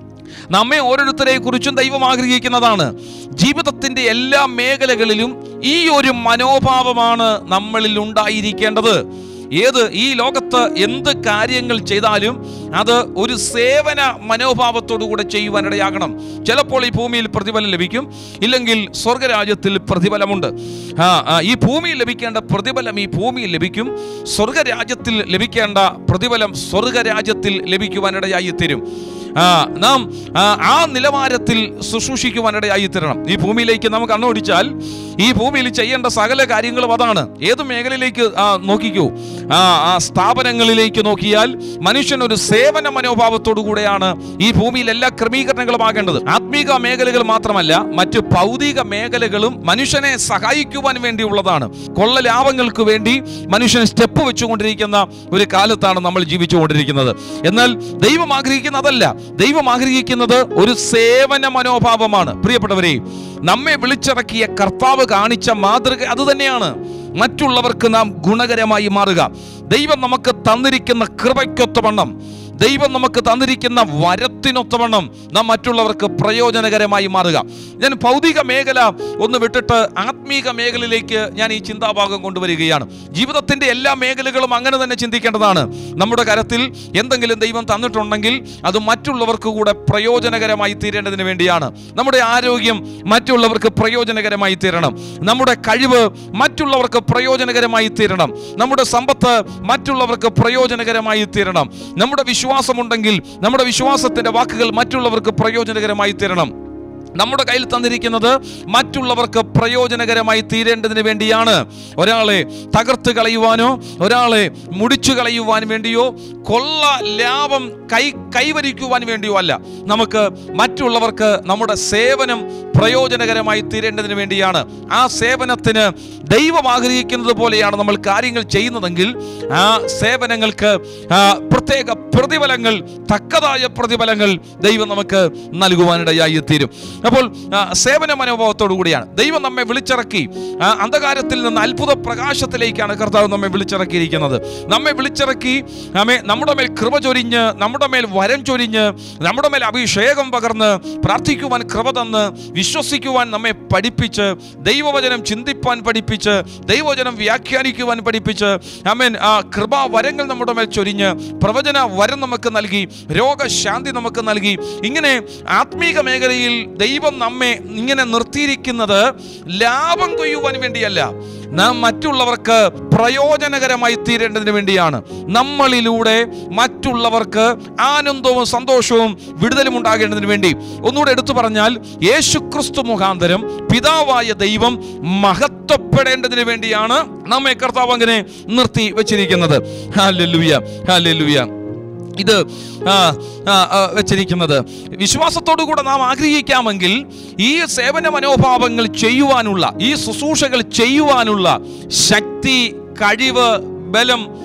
നമ്മെ ഓരോരുത്തരെ കുറിച്ചും ദൈവം ആഗ്രഹിക്കുന്നതാണ് ജീവിതത്തിന്റെ എല്ലാ മേഖലകളിലും ഈ ഒരു മനോഭാവമാണ് നമ്മളിൽ ഉണ്ടായിരിക്കേണ്ടത് ഏത് ഈ ലോകത്ത് എന്ത് കാര്യങ്ങൾ ചെയ്താലും അത് ഒരു സേവന മനോഭാവത്തോടു കൂടെ ചെയ്യുവാനിടയാകണം ചിലപ്പോൾ ഈ ഭൂമിയിൽ പ്രതിഫലം ലഭിക്കും ഇല്ലെങ്കിൽ സ്വർഗരാജ്യത്തിൽ പ്രതിഫലമുണ്ട് ആ ആ, ഈ ഭൂമിയിൽ ലഭിക്കേണ്ട പ്രതിഫലം ഈ ഭൂമിയിൽ ലഭിക്കും സ്വർഗരാജ്യത്തിൽ ലഭിക്കേണ്ട പ്രതിഫലം സ്വർഗരാജ്യത്തിൽ ലഭിക്കുവാനിടയായി തീരും ആ, നാം ആ, ആ നിലവാരത്തിൽ ശുശ്രൂഷിക്കുവാനിടയായി തീരണം ഈ ഭൂമിയിലേക്ക് നമുക്ക് കണ്ണോടിച്ചാൽ ഈ ഭൂമിയിൽ ചെയ്യേണ്ട സകല കാര്യങ്ങളും അതാണ് ഏത് മേഖലയിലേക്ക് ആ, നോക്കിക്കൂ ആ ആ സ്ഥാപനങ്ങളിലേക്ക് നോക്കിയാൽ മനുഷ്യൻ ഒരു സേവന മനോഭാവത്തോടു കൂടെയാണ് ഈ ഭൂമിയിൽ എല്ലാ ക്രമീകരണങ്ങളും ആകേണ്ടത് ആത്മീക മേഖലകൾ മാത്രമല്ല മറ്റു ഭൗതിക മേഖലകളും മനുഷ്യനെ സഹായിക്കുവാൻ വേണ്ടിയുള്ളതാണ് കൊള്ള ലാഭങ്ങൾക്ക് വേണ്ടി മനുഷ്യൻ സ്റ്റെപ്പ് വെച്ചുകൊണ്ടിരിക്കുന്ന ഒരു കാലത്താണ് നമ്മൾ ജീവിച്ചുകൊണ്ടിരിക്കുന്നത് എന്നാൽ ദൈവം ആഗ്രഹിക്കുന്ന അതല്ല ദൈവം ആഗ്രഹിക്കുന്നത് ഒരു സേവന മനോഭാവമാണ് പ്രിയപ്പെട്ടവരെ നമ്മെ വിളിച്ചിറക്കിയ കർത്താവ് കാണിച്ച മാതൃക അത് തന്നെയാണ് മറ്റുള്ളവർക്ക് നാം ഗുണകരമായി മാറുക ദൈവം നമുക്ക് തന്നിരിക്കുന്ന കൃപയ്ക്കൊത്തവണ്ണം ദൈവം നമുക്ക് തന്നിരിക്കുന്ന വരത്തിനൊത്തവണ്ണം നാം മറ്റുള്ളവർക്ക് പ്രയോജനകരമായി മാറുക ഞാൻ ഭൗതിക മേഖല ഒന്ന് വിട്ടിട്ട് ആത്മീക മേഖലയിലേക്ക് ഞാൻ ഈ ചിന്താഭാഗം കൊണ്ടുവരികയാണ് ജീവിതത്തിന്റെ എല്ലാ മേഖലകളും അങ്ങനെ തന്നെ ചിന്തിക്കേണ്ടതാണ് നമ്മുടെ കരത്തിൽ എന്തെങ്കിലും ദൈവം തന്നിട്ടുണ്ടെങ്കിൽ അത് മറ്റുള്ളവർക്ക് കൂടെ പ്രയോജനകരമായി തീരേണ്ടതിന് വേണ്ടിയാണ് നമ്മുടെ ആരോഗ്യം മറ്റുള്ളവർക്ക് പ്രയോജനകരമായി തീരണം നമ്മുടെ കഴിവ് മറ്റുള്ളവർക്ക് പ്രയോജനകരമായി തീരണം നമ്മുടെ സമ്പത്ത് മറ്റുള്ളവർക്ക് പ്രയോജനകരമായി തീരണം നമ്മുടെ വിശ്വാസമുണ്ടെങ്കിൽ നമ്മുടെ വിശ്വാസത്തിന്റെ വാക്കുകൾ മറ്റുള്ളവർക്ക് പ്രയോജനകരമായി തീരണം നമ്മുടെ കയ്യിൽ തന്നിരിക്കുന്നത് മറ്റുള്ളവർക്ക് പ്രയോജനകരമായി തീരേണ്ടതിന് വേണ്ടിയാണ് ഒരാളെ തകർത്ത് കളയുവാനോ ഒരാളെ മുടിച്ചു കളയുവാൻ വേണ്ടിയോ കൊള്ള ലാഭം കൈ കൈവരിക്കുവാൻ വേണ്ടിയോ അല്ല നമുക്ക് മറ്റുള്ളവർക്ക് നമ്മുടെ സേവനം പ്രയോജനകരമായി തീരേണ്ടതിന് വേണ്ടിയാണ് ആ സേവനത്തിന് ദൈവം ആഗ്രഹിക്കുന്നത് പോലെയാണ് നമ്മൾ കാര്യങ്ങൾ ചെയ്യുന്നതെങ്കിൽ ആ സേവനങ്ങൾക്ക് ആ, പ്രത്യേക പ്രതിഫലങ്ങൾ തക്കതായ പ്രതിഫലങ്ങൾ ദൈവം നമുക്ക് നൽകുവാനിടയായി തീരും അപ്പോൾ ആ, സേവന മനോഭാവത്തോടു കൂടിയാണ് ദൈവം നമ്മെ വിളിച്ചിറക്കി ആ, അന്ധകാരത്തിൽ നിന്ന് അത്ഭുത പ്രകാശത്തിലേക്കാണ് കർത്താവ് നമ്മെ വിളിച്ചിറക്കിയിരിക്കുന്നത് നമ്മെ വിളിച്ചിറക്കി നമ്മെ നമ്മുടെ മേൽ കൃപ ചൊരിഞ്ഞ് നമ്മുടെ മേൽ വരം ചൊരിഞ്ഞ് നമ്മുടെ മേൽ അഭിഷേകം പകർന്ന് പ്രാർത്ഥിക്കുവാൻ കൃപ തന്ന് വിശ്വസിക്കുവാൻ നമ്മെ പഠിപ്പിച്ച് ദൈവവചനം ചിന്തിപ്പാൻ പഠിപ്പിച്ച് ദൈവവചനം വ്യാഖ്യാനിക്കുവാൻ പഠിപ്പിച്ച് അമേൻ ആ കൃപാ വരങ്ങൾ നമ്മുടെ മേൽ ചൊരിഞ്ഞ് പ്രവചന വരം നമുക്ക് നൽകി രോഗശാന്തി നമുക്ക് നൽകി ഇങ്ങനെ ആത്മീക മേഖലയിൽ ദൈവം നമ്മെ ഇങ്ങനെ നിർത്തിയിരിക്കുന്നത് ലാഭം കൊയ്യുവാൻ വേണ്ടിയല്ല നാം മറ്റുള്ളവർക്ക് പ്രയോജനകരമായി തീരേണ്ടതിന് വേണ്ടിയാണ് നമ്മളിലൂടെ മറ്റുള്ളവർക്ക് ആനന്ദവും സന്തോഷവും വിടുതലും ഉണ്ടാകേണ്ടതിന് വേണ്ടി ഒന്നുകൂടെ എടുത്തു പറഞ്ഞാൽ യേശുക്രിസ്തു മുഖാന്തരം പിതാവായ ദൈവം മഹത്വപ്പെടേണ്ടതിന് വേണ്ടിയാണ് നമ്മെ കർത്താവ് അങ്ങനെ നിർത്തി വെച്ചിരിക്കുന്നത് ഹാലലുയ ഹാലലുയ ഇത് ആ, ആ, ആ, വെച്ചിരിക്കുന്നത് വിശ്വാസത്തോടു കൂടെ നാം ആഗ്രഹിക്കാമെങ്കിൽ ഈ സേവന മനോഭാവങ്ങൾ ചെയ്യുവാനുള്ള ഈ ശുശ്രൂഷകൾ ചെയ്യുവാനുള്ള ശക്തി കഴിവ് ബലം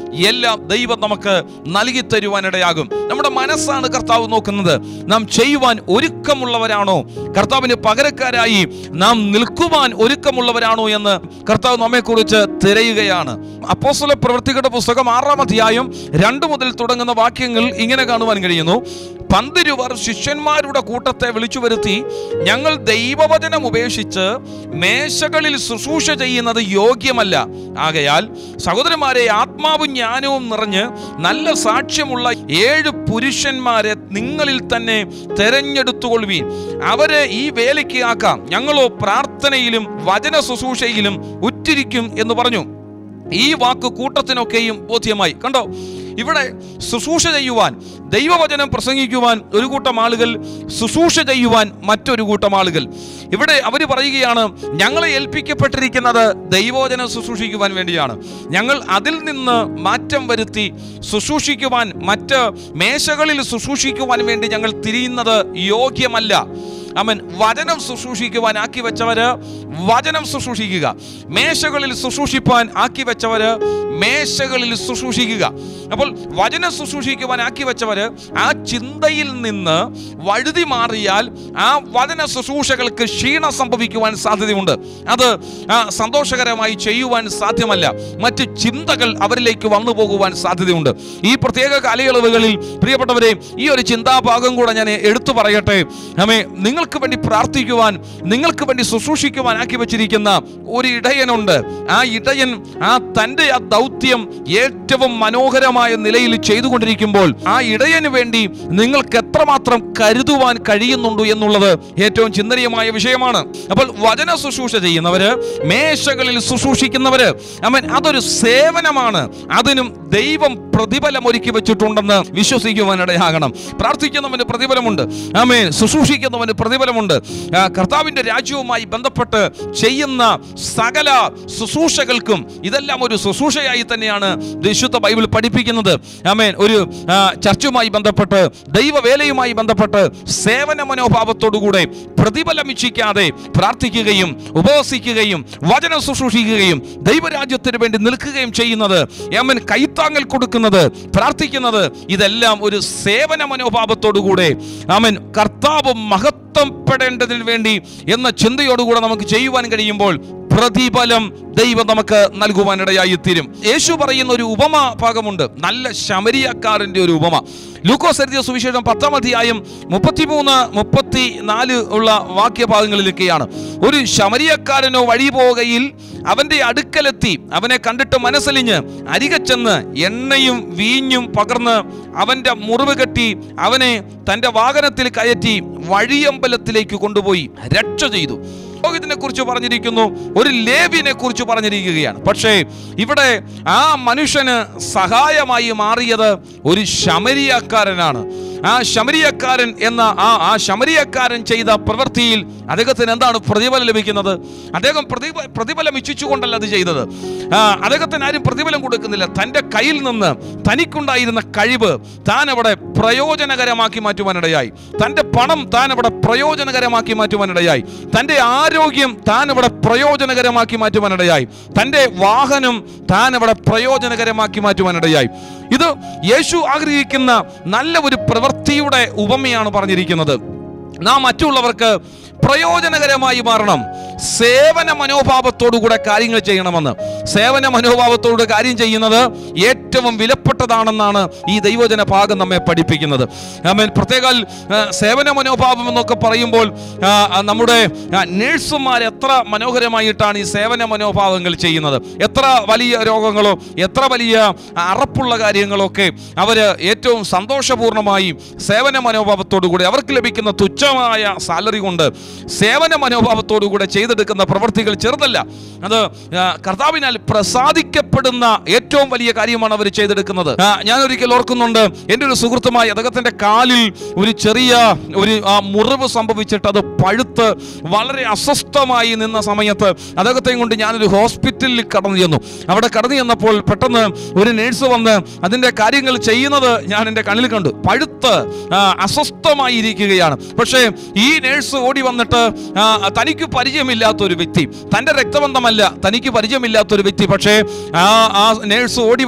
എല്ലാം ദൈവം നമുക്ക് നൽകി തരുവാനിടയാകും നമ്മുടെ മനസ്സാണ് കർത്താവ് നോക്കുന്നത് നാം ചെയ്യുവാൻ ഒരുക്കമുള്ളവരാണോ കർത്താവിന് പകരക്കാരായി നാം നിൽക്കുവാൻ ഒരുക്കമുള്ളവരാണോ എന്ന് കർത്താവ് നമ്മെക്കുറിച്ച് തിരയുകയാണ് അപ്പോസ്തല പ്രവൃത്തികളുടെ പുസ്തകം ആറാം അധ്യായം രണ്ട് മുതൽ തുടങ്ങുന്ന വാക്യങ്ങൾ ഇങ്ങനെ കാണുവാൻ കഴിയുന്നു പന്തിരുവർ ശിഷ്യന്മാരുടെ കൂട്ടത്തെ വിളിച്ചു വരുത്തി ഞങ്ങൾ ദൈവവചനം ഉപേക്ഷിച്ച് മേശകളിൽ ശുശ്രൂഷ ചെയ്യുന്നത് യോഗ്യമല്ല ആകയാൽ സഹോദരന്മാരെ ആത്മാവും ജ്ഞാനവും നിറഞ്ഞ് നല്ല സാക്ഷ്യമുള്ള ഏഴ് പുരുഷന്മാരെ നിങ്ങളിൽ തന്നെ തെരഞ്ഞെടുത്തുകൊള്ളുവീൻ അവരെ ഈ വേലയ്ക്ക് ആക്കാം ഞങ്ങളോ പ്രാർത്ഥനയിലും വചന ശുശ്രൂഷയിലും ഉറ്റിരിക്കും എന്ന് പറഞ്ഞു ഈ വാക്ക് കൂട്ടത്തിനൊക്കെയും ബോധ്യമായി കണ്ടോ ഇവിടെ ശുശ്രൂഷ ചെയ്യുവാൻ ദൈവവചനം പ്രസംഗിക്കുവാൻ ഒരു കൂട്ടം ആളുകൾ ശുശ്രൂഷ ചെയ്യുവാൻ മറ്റൊരു കൂട്ടം ആളുകൾ ഇവിടെ അവർ പറയുകയാണ് ഞങ്ങളെ ഏൽപ്പിക്കപ്പെട്ടിരിക്കുന്നത് ദൈവവചനം ശുശ്രൂഷിക്കുവാൻ വേണ്ടിയാണ് ഞങ്ങൾ അതിൽ നിന്ന് മാറ്റം വരുത്തി ശുശ്രൂഷിക്കുവാൻ മറ്റ് മേശകളിൽ ശുശ്രൂഷിക്കുവാൻ വേണ്ടി ഞങ്ങൾ തിരിയുന്നത് യോഗ്യമല്ല അവൻ വചനം ശുശ്രൂഷിക്കുവാൻ ആക്കി വെച്ചവര് വചനം ശുശ്രൂഷിക്കുക മേശകളിൽ ശുശ്രൂഷിപ്പാൻ ആക്കി വെച്ചവര് മേശകളിൽ ശുശ്രൂഷിക്കുക അപ്പോൾ വചനം ശുശ്രൂഷിക്കുവാൻ ആക്കി വെച്ചവര് ആ ചിന്തയിൽ നിന്ന് വഴുതി മാറിയാൽ ആ വചന ശുശ്രൂഷകൾക്ക് ക്ഷീണം സംഭവിക്കുവാൻ സാധ്യതയുണ്ട് അത് ആ, സന്തോഷകരമായി ചെയ്യുവാൻ സാധ്യമല്ല മറ്റ് ചിന്തകൾ അവരിലേക്ക് വന്നു പോകുവാൻ സാധ്യതയുണ്ട് ഈ പ്രത്യേക കാലയളവുകളിൽ പ്രിയപ്പെട്ടവരെ ഈ ഒരു ചിന്താഭാഗം കൂടെ ഞാൻ എടുത്തു പറയട്ടെ അമ്മേ നിങ്ങൾക്ക് വേണ്ടി പ്രാർത്ഥിക്കുവാൻ നിങ്ങൾക്ക് വേണ്ടി ശുശ്രൂഷിക്കുവാൻ ആക്കി വെച്ചിരിക്കുന്ന ഒരു ഇടയനുണ്ട് ആ ഇടയൻ ആ തൻ്റെ ആ ദൗത്യം ഏറ്റവും മനോഹരമായ നിലയിൽ ചെയ്തുകൊണ്ടിരിക്കുമ്പോൾ ആ ഇടയന് വേണ്ടി നിങ്ങൾക്ക് എത്രമാത്രം കരുതുവാൻ കഴിയുന്നുണ്ട് എന്നുള്ളത് ഏറ്റവും ചിന്തനീയമായ വിഷയമാണ് അപ്പോൾ വചന ശുശ്രൂഷ ചെയ്യുന്നവര് മേശകളിൽ ശുശ്രൂഷിക്കുന്നവര് അവൻ അതൊരു സേവനമാണ് അതിനും ദൈവം പ്രതിഫലം ഒരുക്കി വെച്ചിട്ടുണ്ടെന്ന് വിശ്വസിക്കുവാനിടയാകണം പ്രാർത്ഥിക്കുന്നവന് പ്രതിഫലമുണ്ട് ആമേ ശുശ്രൂഷിക്കുന്നവന് പ്രതിഫലമുണ്ട് ആ, കർത്താവിന്റെ രാജ്യവുമായി ബന്ധപ്പെട്ട് ചെയ്യുന്ന സകല ശുശ്രൂഷകൾക്കും ഇതെല്ലാം ഒരു ശുശ്രൂഷയായി തന്നെയാണ് വിശുദ്ധ ബൈബിൾ പഠിപ്പിക്കുന്നത് ആമേൻ ഒരു ആ, ചർച്ചുമായി ബന്ധപ്പെട്ട് ദൈവവേലയുമായി ബന്ധപ്പെട്ട് സേവന മനോഭാവത്തോടുകൂടെ പ്രതിഫലം ഇച്ഛിക്കാതെ പ്രാർത്ഥിക്കുകയും ഉപവസിക്കുകയും വചനം ശുശ്രൂഷിക്കുകയും ദൈവരാജ്യത്തിന് വേണ്ടി നിൽക്കുകയും ചെയ്യുന്നത് അവൻ കൈത്താങ്ങൽ കൊടുക്കുന്നത് പ്രാർത്ഥിക്കുന്നത് ഇതെല്ലാം ഒരു സേവന മനോഭാവത്തോടുകൂടെ അവൻ കർത്താവ് മഹത്വപ്പെടേണ്ടതിന് വേണ്ടി എന്ന ചിന്തയോടുകൂടെ നമുക്ക് ചെയ്യുവാൻ കഴിയുമ്പോൾ പ്രതിഫലം ദൈവം നമുക്ക് നൽകുവാനിടയായി തീരും യേശു പറയുന്ന ഒരു ഉപമ ഭാഗമുണ്ട് നല്ല ശമരിയക്കാരന്റെ ഒരു ഉപമ ലൂക്കോസ് എഴുതിയ സുവിശേഷം പത്താം അധ്യായം മുപ്പത്തിമൂന്ന് മുപ്പത്തി നാല് ഉള്ള വാക്യഭാഗങ്ങളിലൊക്കെയാണ് ഒരു ശമരിയക്കാരനോ വഴി പോകയിൽ അവന്റെ അടുക്കലെത്തി അവനെ കണ്ടിട്ട് മനസ്സലിഞ്ഞ് അരികെ ചെന്ന് എണ്ണയും വീഞ്ഞും പകർന്ന് അവന്റെ മുറിവ് കെട്ടി അവനെ തന്റെ വാഹനത്തിൽ കയറ്റി വഴിയമ്പലത്തിലേക്ക് കൊണ്ടുപോയി രക്ഷ ചെയ്തു പുരോഹിതനെ കുറിച്ച് പറഞ്ഞിരിക്കുന്നു ഒരു ലേവിനെ കുറിച്ച് പറഞ്ഞിരിക്കുകയാണ് പക്ഷേ ഇവിടെ ആ മനുഷ്യന് സഹായമായി മാറിയത് ഒരു ശമരിയക്കാരനാണ് ആ ശമരിയക്കാരൻ എന്ന ആ ആ ശമരിയക്കാരൻ ചെയ്ത പ്രവൃത്തിയിൽ അദ്ദേഹത്തിന് എന്താണ് പ്രതിഫലം ലഭിക്കുന്നത് അദ്ദേഹം പ്രതിഫ പ്രതിഫലം ഇച്ഛിച്ചുകൊണ്ടല്ല അത് ചെയ്തത് ആ, അദ്ദേഹത്തിന് ആരും പ്രതിഫലം കൊടുക്കുന്നില്ല തൻ്റെ കയ്യിൽ നിന്ന് തനിക്കുണ്ടായിരുന്ന കഴിവ് താൻ അവിടെ പ്രയോജനകരമാക്കി മാറ്റുവാനിടയായി തൻ്റെ പണം താൻ അവിടെ പ്രയോജനകരമാക്കി മാറ്റുവാനിടയായി തൻ്റെ ആരോഗ്യം താൻ അവിടെ പ്രയോജനകരമാക്കി മാറ്റുവാനിടയായി തൻ്റെ വാഹനം താൻ അവിടെ പ്രയോജനകരമാക്കി മാറ്റുവാനിടയായി ഇത് യേശു ആഗ്രഹിക്കുന്ന നല്ല ഒരു പ്രവൃത്തിയുടെ ഉപമയാണ് പറഞ്ഞിരിക്കുന്നത് നാം മറ്റുള്ളവർക്ക് പ്രയോജനകരമായി മാറണം സേവന മനോഭാവത്തോടുകൂടെ കാര്യങ്ങൾ ചെയ്യണമെന്ന് സേവന മനോഭാവത്തോട് കാര്യം ചെയ്യുന്നത് ഏറ്റവും വിലപ്പെട്ടതാണെന്നാണ് ഈ ദൈവജന ഭാഗം നമ്മെ പഠിപ്പിക്കുന്നത് ആമേൻ പ്രത്യേകാൽ ആ, സേവന മനോഭാവം എന്നൊക്കെ പറയുമ്പോൾ ആ, ആ, നമ്മുടെ നേഴ്സുമാർ എത്ര മനോഹരമായിട്ടാണ് ഈ സേവന മനോഭാവങ്ങൾ ചെയ്യുന്നത് എത്ര വലിയ രോഗങ്ങളോ എത്ര വലിയ അറപ്പുള്ള കാര്യങ്ങളൊക്കെ അവർ ഏറ്റവും സന്തോഷപൂർണ്ണമായി സേവന മനോഭാവത്തോടുകൂടി അവർക്ക് ലഭിക്കുന്ന തുച്ഛമായ സാലറി കൊണ്ട് സേവന മനോഭാവത്തോടുകൂടെ ചെയ്തെടുക്കുന്ന പ്രവൃത്തികൾ ചെറുതല്ല അത് ആ, കർത്താവിനാൽ പ്രസാദിക്കപ്പെടുന്ന ഏറ്റവും വലിയ കാര്യമാണ് അവർ ചെയ്തെടുക്കുന്നത് ആ, ഞാൻ ഒരിക്കൽ ഓർക്കുന്നുണ്ട് എൻ്റെ ഒരു സുഹൃത്തുമായി അദ്ദേഹത്തിൻ്റെ കാലിൽ ഒരു ചെറിയ ഒരു ആ, മുറിവ് സംഭവിച്ചിട്ട് അത് പഴുത്ത് വളരെ അസ്വസ്ഥമായി നിന്ന സമയത്ത് അദ്ദേഹത്തെയും കൊണ്ട് ഞാനൊരു ഹോസ്പിറ്റലിൽ കടന്നു ചെന്നു അവിടെ കടന്നു ചെന്നപ്പോൾ പെട്ടെന്ന് ഒരു നേഴ്സ് വന്ന് അതിൻ്റെ കാര്യങ്ങൾ ചെയ്യുന്നത് ഞാൻ എൻ്റെ കണ്ണിൽ കണ്ടു പഴുത്ത് ആ, അസ്വസ്ഥമായി ഇരിക്കുകയാണ് പക്ഷേ ഈ നേഴ്സ് ഓടി വന്നിട്ട് ആ, തനിക്ക് പരിചയമില്ലാത്ത ഒരു വ്യക്തി തൻ്റെ രക്തബന്ധമല്ല തനിക്ക് പരിചയമില്ലാത്ത ഒരു വ്യക്തി പക്ഷേ ആ ആ നേഴ്സ് ഓടി വന്നിട്ട്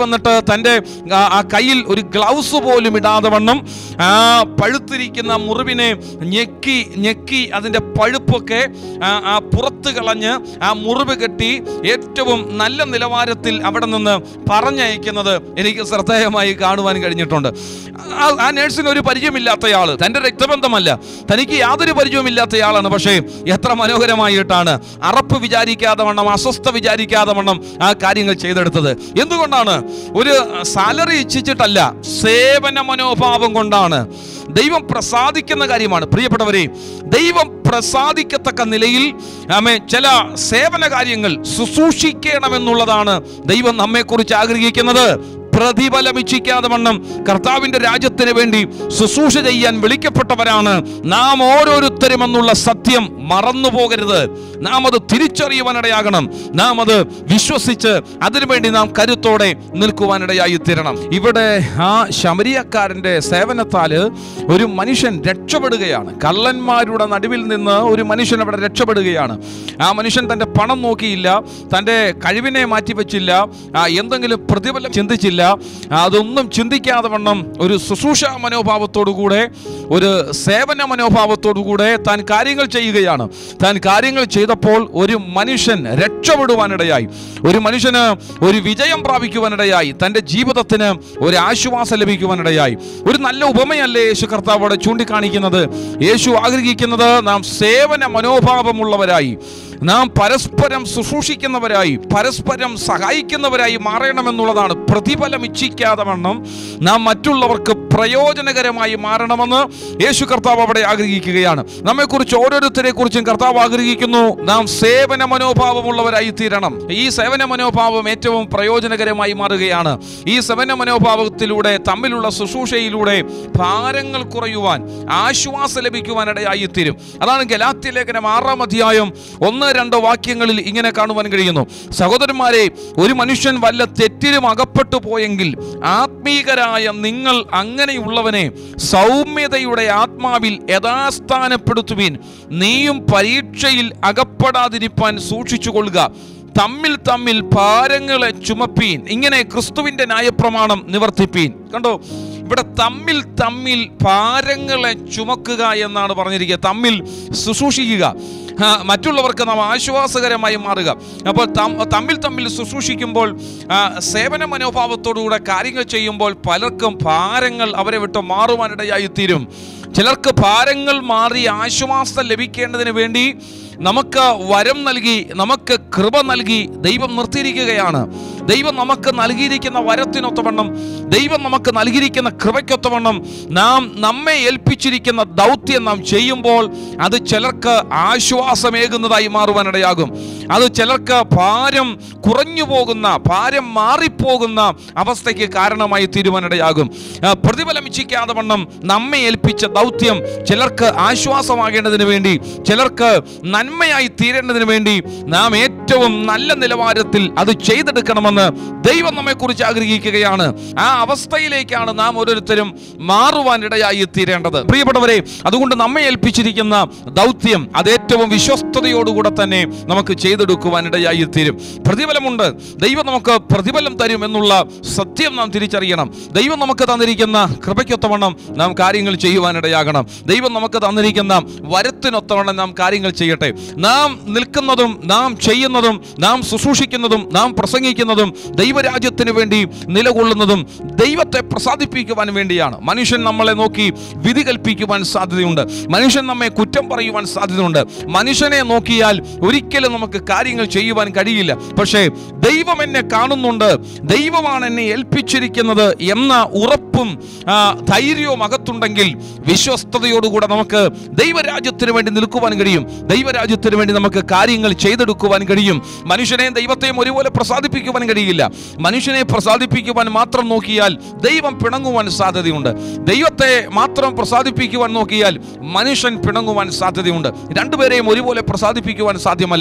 തൻ്റെ ആ- ആ കയ്യിൽ ഒരു ഗ്ലൗസ് പോലും ഇടാതെ വണ്ണം ആ പഴുത്തിരിക്കുന്ന മുറിവിനെ ഞെക്കി ഞെക്കി അതിൻ്റെ പഴുപ്പൊക്കെ ആ, ആ പുറത്ത് കളഞ്ഞ് ആ മുറിവ് കെട്ടി ഏറ്റവും നല്ല നിലവാരത്തിൽ അവിടെ നിന്ന് പറഞ്ഞയക്കുന്നത് എനിക്ക് ശ്രദ്ധേയമായി കാണുവാൻ കഴിഞ്ഞിട്ടുണ്ട് ആ- ആ നേഴ്സിന് ഒരു പരിചയമില്ലാത്തയാൾ തൻ്റെ രക്തബന്ധമല്ല തനിക്ക് യാതൊരു പരിചയമില്ലാത്തയാളാണ് പക്ഷേ എത്ര മനോഹരമായിട്ടാണ് അറപ്പ് വിചാരിക്കാതെ വണ്ണം അസ്വസ്ഥ വിചാരിക്കാതെ വണ്ണം ആ കാര്യങ്ങൾ ചെയ്തെടുത്തത് എന്തുകൊണ്ടാണ് ഒരു സാലറി ഇച്ഛിച്ചിട്ടല്ല സേവന മനോഭാവം കൊണ്ടാണ് ദൈവം പ്രസാദിക്കുന്ന കാര്യമാണ് പ്രിയപ്പെട്ടവരെ ദൈവം പ്രസാദിക്കത്തക്ക നിലയിൽ ആമേ ചില സേവന കാര്യങ്ങൾ ശുശ്രൂഷിക്കണമെന്നുള്ളതാണ് ദൈവം നമ്മെക്കുറിച്ച് ആഗ്രഹിക്കുന്നത് പ്രതിഫലം ഇച്ഛിക്കാതെ വണ്ണം കർത്താവിന്റെ രാജ്യത്തിന് വേണ്ടി ശുശ്രൂഷ ചെയ്യാൻ വിളിക്കപ്പെട്ടവരാണ് നാം ഓരോരുത്തരും എന്നുള്ള സത്യം മറന്നു പോകരുത് നാം അത് തിരിച്ചറിയുവാനിടയാകണം നാം അത് വിശ്വസിച്ച് അതിനുവേണ്ടി നാം കരുത്തോടെ നിൽക്കുവാനിടയായി തീരണം ഇവിടെ ആ ശമരിയക്കാരന്റെ സേവനത്താല് ഒരു മനുഷ്യൻ രക്ഷപ്പെടുകയാണ് കള്ളന്മാരുടെ നടുവിൽ നിന്ന് ഒരു മനുഷ്യൻ അവിടെ രക്ഷപ്പെടുകയാണ് ആ മനുഷ്യൻ തൻ്റെ പണം നോക്കിയില്ല തൻ്റെ കഴിവിനെ മാറ്റിവെച്ചില്ല ആ, എന്തെങ്കിലും പ്രതിഫലം ചിന്തിച്ചില്ല ആ, അതൊന്നും ചിന്തിക്കാതെ വണ്ണം ഒരു ശുശ്രൂഷ മനോഭാവത്തോടു കൂടെ ഒരു സേവന മനോഭാവത്തോടു കൂടെ താൻ കാര്യങ്ങൾ ചെയ്യുകയാണ് താൻ കാര്യങ്ങൾ ചെയ്തപ്പോൾ ഒരു മനുഷ്യൻ രക്ഷപ്പെടുവാനിടയായി ഒരു മനുഷ്യന് ഒരു വിജയം പ്രാപിക്കുവാനിടയായി തൻ്റെ ജീവിതത്തിന് ഒരു ആശ്വാസം ലഭിക്കുവാനിടയായി ഒരു നല്ല ഉപമയല്ലേ യേശു കർത്താവോടെ ചൂണ്ടിക്കാണിക്കുന്നത് യേശു ആഗ്രഹിക്കുന്നത് നാം സേവന മനോഭാവമുള്ളവരായി നാം പരസ്പരം ശുശ്രൂഷിക്കുന്നവരായി പരസ്പരം സഹായിക്കുന്നവരായി മാറണമെന്നുള്ളതാണ് പ്രതിഫലം ഇച്ഛിക്കാതെ വണ്ണം നാം മറ്റുള്ളവർക്ക് പ്രയോജനകരമായി മാറണമെന്ന് യേശു കർത്താവ് അവിടെ ആഗ്രഹിക്കുകയാണ് നമ്മെക്കുറിച്ച് ഓരോരുത്തരെ കുറിച്ചും കർത്താവ് ആഗ്രഹിക്കുന്നു നാം സേവന മനോഭാവമുള്ളവരായി തീരണം ഈ സേവന മനോഭാവം ഏറ്റവും പ്രയോജനകരമായി മാറുകയാണ് ഈ സേവന മനോഭാവത്തിലൂടെ തമ്മിലുള്ള ശുശ്രൂഷയിലൂടെ ഭാരങ്ങൾ കുറയുവാൻ ആശ്വാസം ലഭിക്കുവാനിടയായി തീരും അതാണ് ഗലാത്യ ലേഖനം ആറാം അധ്യായം ഒന്ന് രണ്ട് വാക്യങ്ങളിൽ ഇങ്ങനെ കാണുവാൻ കഴിയുന്നു സഹോദരന്മാരെ ഒരു മനുഷ്യൻ വല്ല തെറ്റിലും അകപ്പെട്ടു പോയെങ്കിൽ ആത്മീകരായ നിങ്ങൾ അങ്ങനെയുള്ളവനെ സൗമ്യതയുടെ ആത്മാവിൽ യഥാസ്ഥാനപ്പെടുത്തുവീൻ നീയും പരീക്ഷയിൽ അകപ്പെടാതിരിപ്പാൻ സൂക്ഷിച്ചുകൊള്ളുക തമ്മിൽ തമ്മിൽ ഭാരങ്ങളെ ചുമപ്പീൻ ഇങ്ങനെ ക്രിസ്തുവിന്റെ ന്യായപ്രമാണം നിവർത്തിപ്പീൻ കണ്ടോ ഇവിടെ തമ്മിൽ തമ്മിൽ ഭാരങ്ങളെ ചുമക്കുക എന്നാണ് പറഞ്ഞിരിക്കുക തമ്മിൽ ശുശ്രൂഷിക്കുക ആ, മറ്റുള്ളവർക്ക് നാം ആശ്വാസകരമായി മാറുക അപ്പോൾ തം- തമ്മിൽ തമ്മിൽ ശുശ്രൂഷിക്കുമ്പോൾ ആ, സേവന മനോഭാവത്തോടുകൂടെ കാര്യങ്ങൾ ചെയ്യുമ്പോൾ പലർക്കും ഭാരങ്ങൾ അവരെ വിട്ട് മാറുവാനിടയായി തീരും ചിലർക്ക് ഭാരങ്ങൾ മാറി ആശ്വാസം ലഭിക്കേണ്ടതിന് വേണ്ടി നമുക്ക് വരം നൽകി നമുക്ക് കൃപ നൽകി ദൈവം നിർത്തിയിരിക്കുകയാണ് ദൈവം നമുക്ക് നൽകിയിരിക്കുന്ന വരത്തിനൊത്തവണ്ണം ദൈവം നമുക്ക് നൽകിയിരിക്കുന്ന കൃപയ്ക്കൊത്തവണ്ണം നാം നമ്മെ ഏൽപ്പിച്ചിരിക്കുന്ന ദൗത്യം നാം ചെയ്യുമ്പോൾ അത് ചിലർക്ക് ആശ്വാസമേകുന്നതായി മാറുവാനിടയാകും അത് ചിലർക്ക് ഭാരം കുറഞ്ഞു പോകുന്ന ഭാരം മാറിപ്പോകുന്ന അവസ്ഥയ്ക്ക് കാരണമായി തീരുവാനിടയാകും ആ, പ്രതിഫലം ഇച്ഛിക്കാതെ വണ്ണം നമ്മെ ഏൽപ്പിച്ച ദൗത്യം ചിലർക്ക് ആശ്വാസമാകേണ്ടതിന് വേണ്ടി ചിലർക്ക് നന്മയായി തീരേണ്ടതിന് വേണ്ടി നാം ഏറ്റവും നല്ല നിലവാരത്തിൽ അത് ചെയ്തെടുക്കണമെന്ന് ദൈവം നമ്മെക്കുറിച്ച് ആഗ്രഹിക്കുകയാണ് ആ അവസ്ഥയിലേക്കാണ് നാം ഓരോരുത്തരും മാറുവാൻ ഇടയായി തീരേണ്ടത് പ്രിയപ്പെട്ടവരെ അതുകൊണ്ട് നമ്മെ ഏൽപ്പിച്ചിരിക്കുന്ന ദൗത്യം അത് ഏറ്റവും വിശ്വസ്തയോടുകൂടെ തന്നെ നമുക്ക് ചെയ്തെടുക്കുവാൻ ഇടയായി തീരും പ്രതിഫലമുണ്ട് ദൈവം നമുക്ക് പ്രതിഫലം തരും എന്നുള്ള സത്യം നാം തിരിച്ചറിയണം ദൈവം നമുക്ക് തന്നിരിക്കുന്ന കൃപയ്ക്കൊത്തവണ്ണം നാം കാര്യങ്ങൾ ചെയ്യുവാനിടയാകണം ദൈവം നമുക്ക് തന്നിരിക്കുന്ന വരത്തിനൊത്തവണ്ണം നാം കാര്യങ്ങൾ ചെയ്യട്ടെ നാം നിൽക്കുന്നതും നാം ചെയ്യുന്നതും നാം ശുശ്രൂഷിക്കുന്നതും നാം പ്രസംഗിക്കുന്നതും ദൈവരാജ്യത്തിന് വേണ്ടി നിലകൊള്ളുന്നതും ദൈവത്തെ പ്രസാദിപ്പിക്കുവാൻ വേണ്ടിയാണ് മനുഷ്യൻ നമ്മളെ നോക്കി വിധി കൽപ്പിക്കുവാൻ സാധ്യതയുണ്ട് മനുഷ്യൻ നമ്മെ കുറ്റം പറയുവാൻ സാധ്യതയുണ്ട് മനുഷ്യനെ നോക്കിയാൽ ഒരിക്കലും നമുക്ക് കാര്യങ്ങൾ ചെയ്യുവാൻ കഴിയില്ല പക്ഷേ ദൈവം എന്നെ കാണുന്നുണ്ട് ദൈവമാണ് എന്നെ ഏൽപ്പിച്ചിരിക്കുന്നത് എന്ന ഉറപ്പും ആ, ധൈര്യവും അകത്തുണ്ടെങ്കിൽ വിശ്വസ്തയോടുകൂടെ നമുക്ക് ദൈവരാജ്യത്തിന് വേണ്ടി നിൽക്കുവാൻ കഴിയും ദൈവരാജ്യത്തിന് വേണ്ടി നമുക്ക് കാര്യങ്ങൾ ചെയ്തെടുക്കുവാൻ കഴിയും മനുഷ്യനെയും ദൈവത്തെയും ഒരുപോലെ പ്രസാദിപ്പിക്കുവാൻ കഴിയില്ല മനുഷ്യനെ പ്രസാദിപ്പിക്കുവാൻ മാത്രം നോക്കിയാൽ ദൈവം പിണങ്ങുവാൻ സാധ്യതയുണ്ട് ദൈവത്തെ മാത്രം പ്രസാദിപ്പിക്കുവാൻ നോക്കിയാൽ മനുഷ്യൻ പിണങ്ങുവാൻ സാധ്യതയുണ്ട് രണ്ടുപേരെയും ഒരുപോലെ പ്രസാദിപ്പിക്കുവാൻ സാധ്യമല്ല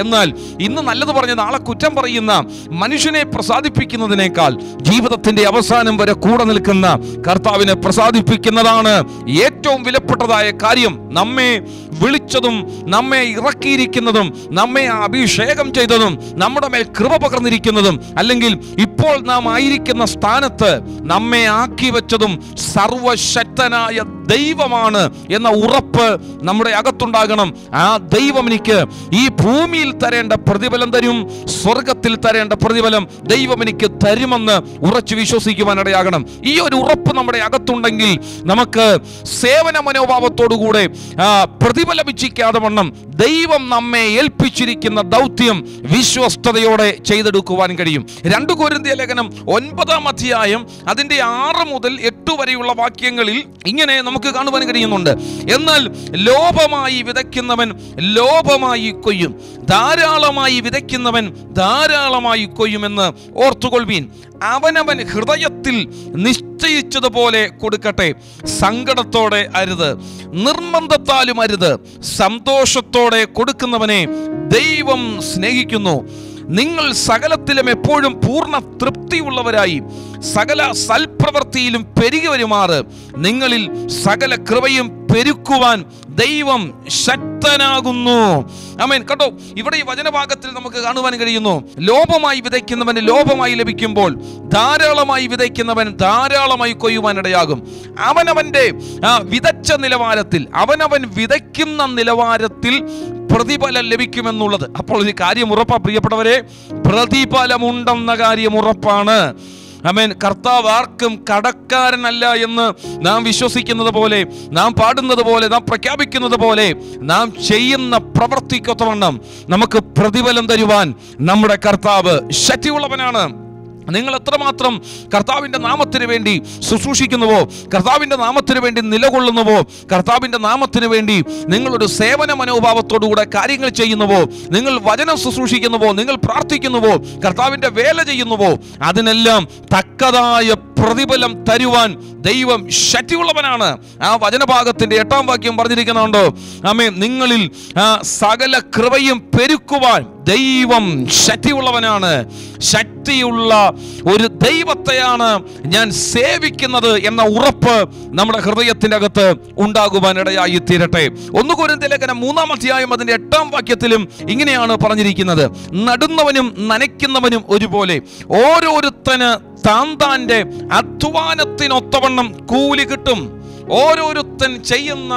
എന്നാൽ ഇന്ന് നല്ലത് പറഞ്ഞ് നാളെ കുറ്റം പറയുന്ന മനുഷ്യനെ പ്രസാദിപ്പിക്കുന്നതിനേക്കാൾ ജീവിതത്തിന്റെ അവസാനം വരെ കൂടെ നിൽക്കുന്ന കർത്താവിനെ പ്രസാദിപ്പിക്കുന്നതാണ് ഏറ്റവും വിലപ്പെട്ടതായ കാര്യം നമ്മെ വിളിച്ചതും നമ്മെ ഇറക്കിയിരിക്കുന്നതും നമ്മെ അഭിഷേകം ചെയ്തതും നമ്മുടെ മേൽ കൃപ പകർന്നിരിക്കുന്നതും അല്ലെങ്കിൽ ഇപ്പോൾ നാം ആയിരിക്കുന്ന സ്ഥാനത്ത് നമ്മെ ആക്കി വെച്ചതും സർവശക്തനായ ദൈവമാണ് എന്ന ഉറപ്പ് നമ്മുടെ അകത്തുണ്ടാകണം ആ ദൈവം എനിക്ക് ഈ ഭൂമിയിൽ തരേണ്ട പ്രതിഫലം തരും സ്വർഗത്തിൽ തരേണ്ട പ്രതിഫലം ദൈവം എനിക്ക് തരുമെന്ന് ഉറച്ചു വിശ്വസിക്കുവാനിടയാകണം ഈ ഒരു ഉറപ്പ് നമ്മുടെ അകത്തുണ്ടെങ്കിൽ നമുക്ക് സേവന മനോഭാവത്തോടുകൂടെ ആ, പ്രതിഫലം ഇച്ഛിക്കാതെ വണ്ണം ദൈവം നമ്മെ ഏൽപ്പിച്ചിരിക്കുന്ന ദൗത്യം വിശ്വസ്തയോടെ ചെയ്തെടുക്കുവാൻ കഴിയും രണ്ട് കോരിന്തിയ ലേഖനം ഒൻപതാം അധ്യായം അതിന്റെ ആറ് മുതൽ എട്ട് വരെയുള്ള വാക്യങ്ങളിൽ ഇങ്ങനെ നമുക്ക് കാണുവാൻ കഴിയുന്നുണ്ട് എന്നാൽ ലോപമായി വിതയ്ക്കുന്നവൻ ലോപമായി കൊയ്യും ധാരാളമായി വിതയ്ക്കുന്നവൻ ധാരാളമായി കൊയ്യുമെന്ന് ഓർത്തുകൊള്ളുവീൻ അവനവൻ ഹൃദയത്തിൽ നിശ്ചയിച്ചതുപോലെ കൊടുക്കട്ടെ സങ്കടത്തോടെ അരുത് നിർബന്ധത്താലും അരുത് സന്തോഷത്തോടെ കൊടുക്കുന്നവനെ ദൈവം സ്നേഹിക്കുന്നു നിങ്ങൾ സകലത്തിലും എപ്പോഴും പൂർണ്ണ തൃപ്തിയുള്ളവരായി സകല സൽപ്രവൃത്തിയിലും പെരുകി വരുമാറ് നിങ്ങളിൽ സകല കൃപയും പെരുക്കുവാൻ ദൈവം ശക്തനാകുന്നു അമേൻ കേട്ടോ ഇവിടെ ഈ വചനഭാഗത്തിൽ നമുക്ക് കാണുവാൻ കഴിയുന്നു ലോപമായി വിതയ്ക്കുന്നവന് ലോപമായി ലഭിക്കുമ്പോൾ ധാരാളമായി വിതയ്ക്കുന്നവൻ ധാരാളമായി കൊയ്യുവാനിടയാകും അവനവന്റെ ആ, വിതച്ച നിലവാരത്തിൽ അവനവൻ വിതയ്ക്കുന്ന നിലവാരത്തിൽ പ്രതിഫലം ലഭിക്കുമെന്നുള്ളത് അപ്പോൾ ഒരു കാര്യം ഉറപ്പാ പ്രിയപ്പെട്ടവരെ പ്രതിഫലമുണ്ടെന്ന കാര്യം ഉറപ്പാണ് അമേൻ കർത്താവ് ആർക്കും കടക്കാരനല്ല എന്ന് നാം വിശ്വസിക്കുന്നത് പോലെ നാം പാടുന്നത് പോലെ നാം പ്രഖ്യാപിക്കുന്നത് പോലെ നാം ചെയ്യുന്ന പ്രവർത്തിക്കൊത്തവണ്ണം നമുക്ക് പ്രതിഫലം തരുവാൻ നമ്മുടെ കർത്താവ് ശക്തിയുള്ളവനാണ് നിങ്ങൾ എത്രമാത്രം കർത്താവിൻ്റെ നാമത്തിന് വേണ്ടി ശുശ്രൂഷിക്കുന്നുവോ കർത്താവിൻ്റെ നാമത്തിന് വേണ്ടി നിലകൊള്ളുന്നുവോ കർത്താവിൻ്റെ നാമത്തിന് വേണ്ടി നിങ്ങളൊരു സേവന മനോഭാവത്തോടുകൂടെ കാര്യങ്ങൾ ചെയ്യുന്നുവോ നിങ്ങൾ വചനം ശുശ്രൂഷിക്കുന്നുവോ നിങ്ങൾ പ്രാർത്ഥിക്കുന്നുവോ കർത്താവിൻ്റെ വേല ചെയ്യുന്നുവോ അതിനെല്ലാം തക്കതായ പ്രതിഫലം തരുവാൻ ദൈവം ശക്തിയുള്ളവനാണ് ആ വചനഭാഗത്തിന്റെ എട്ടാം വാക്യം പറഞ്ഞിരിക്കുന്നുണ്ടോ അമ്മേ നിങ്ങളിൽ ആ സകല കൃപയും പെരുക്കുവാൻ ദൈവം ശക്തിയുള്ളവനാണ് ശക്തിയുള്ള ഒരു ദൈവത്തെയാണ് ഞാൻ സേവിക്കുന്നത് എന്ന ഉറപ്പ് നമ്മുടെ ഹൃദയത്തിന്റെ അകത്ത് ഉണ്ടാകുവാൻ ഇടയായി തീരട്ടെ ഒന്ന് ലേഖനം മൂന്നാം അധ്യായം അതിന്റെ എട്ടാം വാക്യത്തിലും ഇങ്ങനെയാണ് പറഞ്ഞിരിക്കുന്നത് നടുന്നവനും നനയ്ക്കുന്നവനും ഒരുപോലെ ഓരോരുത്തന് താൻ താൻ്റെ അധ്വാനത്തിനൊത്തവണ്ണം കൂലി കിട്ടും ഓരോരുത്തൻ ചെയ്യുന്ന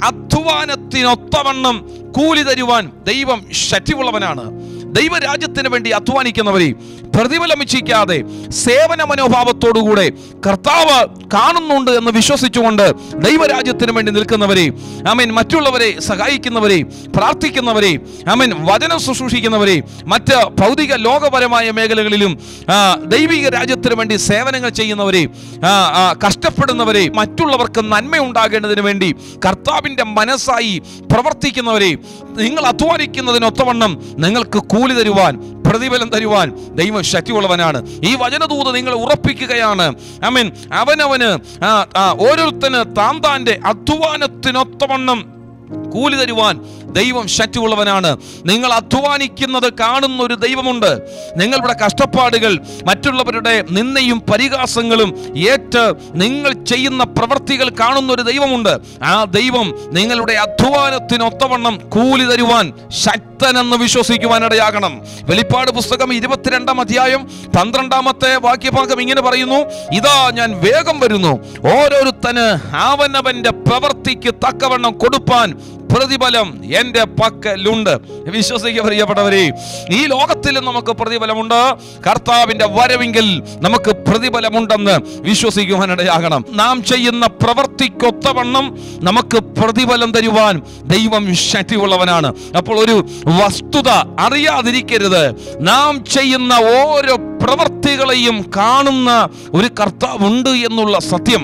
അധ്വാനത്തിനൊത്തവണ്ണം കൂലി തരുവാൻ ദൈവം ശക്തിയുള്ളവനാണ് ദൈവരാജ്യത്തിന് വേണ്ടി അധ്വാനിക്കുന്നവരെ പ്രതിഫലം ഇച്ഛിക്കാതെ സേവന മനോഭാവത്തോടുകൂടെ കർത്താവ് കാണുന്നുണ്ട് എന്ന് വിശ്വസിച്ചുകൊണ്ട് ദൈവരാജ്യത്തിന് വേണ്ടി നിൽക്കുന്നവരെ അമീൻ മറ്റുള്ളവരെ സഹായിക്കുന്നവരെ പ്രാർത്ഥിക്കുന്നവരെ അമീൻ വചനം ശുശ്രൂഷിക്കുന്നവരെ മറ്റ് ഭൗതിക ലോകപരമായ മേഖലകളിലും ആ, ദൈവിക രാജ്യത്തിന് വേണ്ടി സേവനങ്ങൾ ചെയ്യുന്നവരെ ആ, ആ, കഷ്ടപ്പെടുന്നവരെ മറ്റുള്ളവർക്ക് നന്മ ഉണ്ടാകേണ്ടതിന് വേണ്ടി കർത്താവിൻ്റെ മനസ്സായി പ്രവർത്തിക്കുന്നവരെ നിങ്ങൾ അധ്വാനിക്കുന്നതിനൊത്തവണ്ണം നിങ്ങൾക്ക് കൂലി തരുവാൻ പ്രതിഫലം തരുവാൻ ദൈവം ശക്തിയുള്ളവനാണ് ഈ വചനദൂത് നിങ്ങൾ ഉറപ്പിക്കുകയാണ് അമീൻ അവനവന് ആ, ആ, ഓരോരുത്തന് താൻ താൻ്റെ അധ്വാനത്തിനൊത്തവണ്ണം കൂലി തരുവാൻ ദൈവം ശക്തിയുള്ളവനാണ് നിങ്ങൾ അധ്വാനിക്കുന്നത് കാണുന്ന ഒരു ദൈവമുണ്ട് നിങ്ങളുടെ കഷ്ടപ്പാടുകൾ മറ്റുള്ളവരുടെ നിന്നയും പരിഹാസങ്ങളും ഏറ്റ് നിങ്ങൾ ചെയ്യുന്ന പ്രവൃത്തികൾ കാണുന്ന ഒരു ദൈവമുണ്ട് ആ ദൈവം നിങ്ങളുടെ അധ്വാനത്തിനൊത്തവണ്ണം കൂലി തരുവാൻ ശക്തനെന്ന് വിശ്വസിക്കുവാനിടയാകണം വെളിപ്പാട് പുസ്തകം ഇരുപത്തിരണ്ടാം അധ്യായം പന്ത്രണ്ടാമത്തെ വാക്യഭാഗം ഇങ്ങനെ പറയുന്നു ഇതാ ഞാൻ വേഗം വരുന്നു ഓരോരുത്തന് അവനവന്റെ പ്രവൃത്തിക്ക് തക്കവണ്ണം കൊടുപ്പാൻ പ്രതിഫലം എൻ്റെ പക്കലുണ്ട് വിശ്വസിക്കുക പ്രിയപ്പെട്ടവരെ ഈ ലോകത്തിൽ നമുക്ക് പ്രതിഫലമുണ്ട് കർത്താവിന്റെ വരവിങ്കിൽ നമുക്ക് പ്രതിഫലമുണ്ടെന്ന് വിശ്വസിക്കുവാനിടയാകണം നാം ചെയ്യുന്ന പ്രവൃത്തിക്കൊത്തവണ്ണം നമുക്ക് പ്രതിഫലം തരുവാൻ ദൈവം ശക്തിയുള്ളവനാണ് അപ്പോൾ ഒരു വസ്തുത അറിയാതിരിക്കരുത് നാം ചെയ്യുന്ന ഓരോ പ്രവൃത്തികളെയും കാണുന്ന ഒരു കർത്താവുണ്ട് എന്നുള്ള സത്യം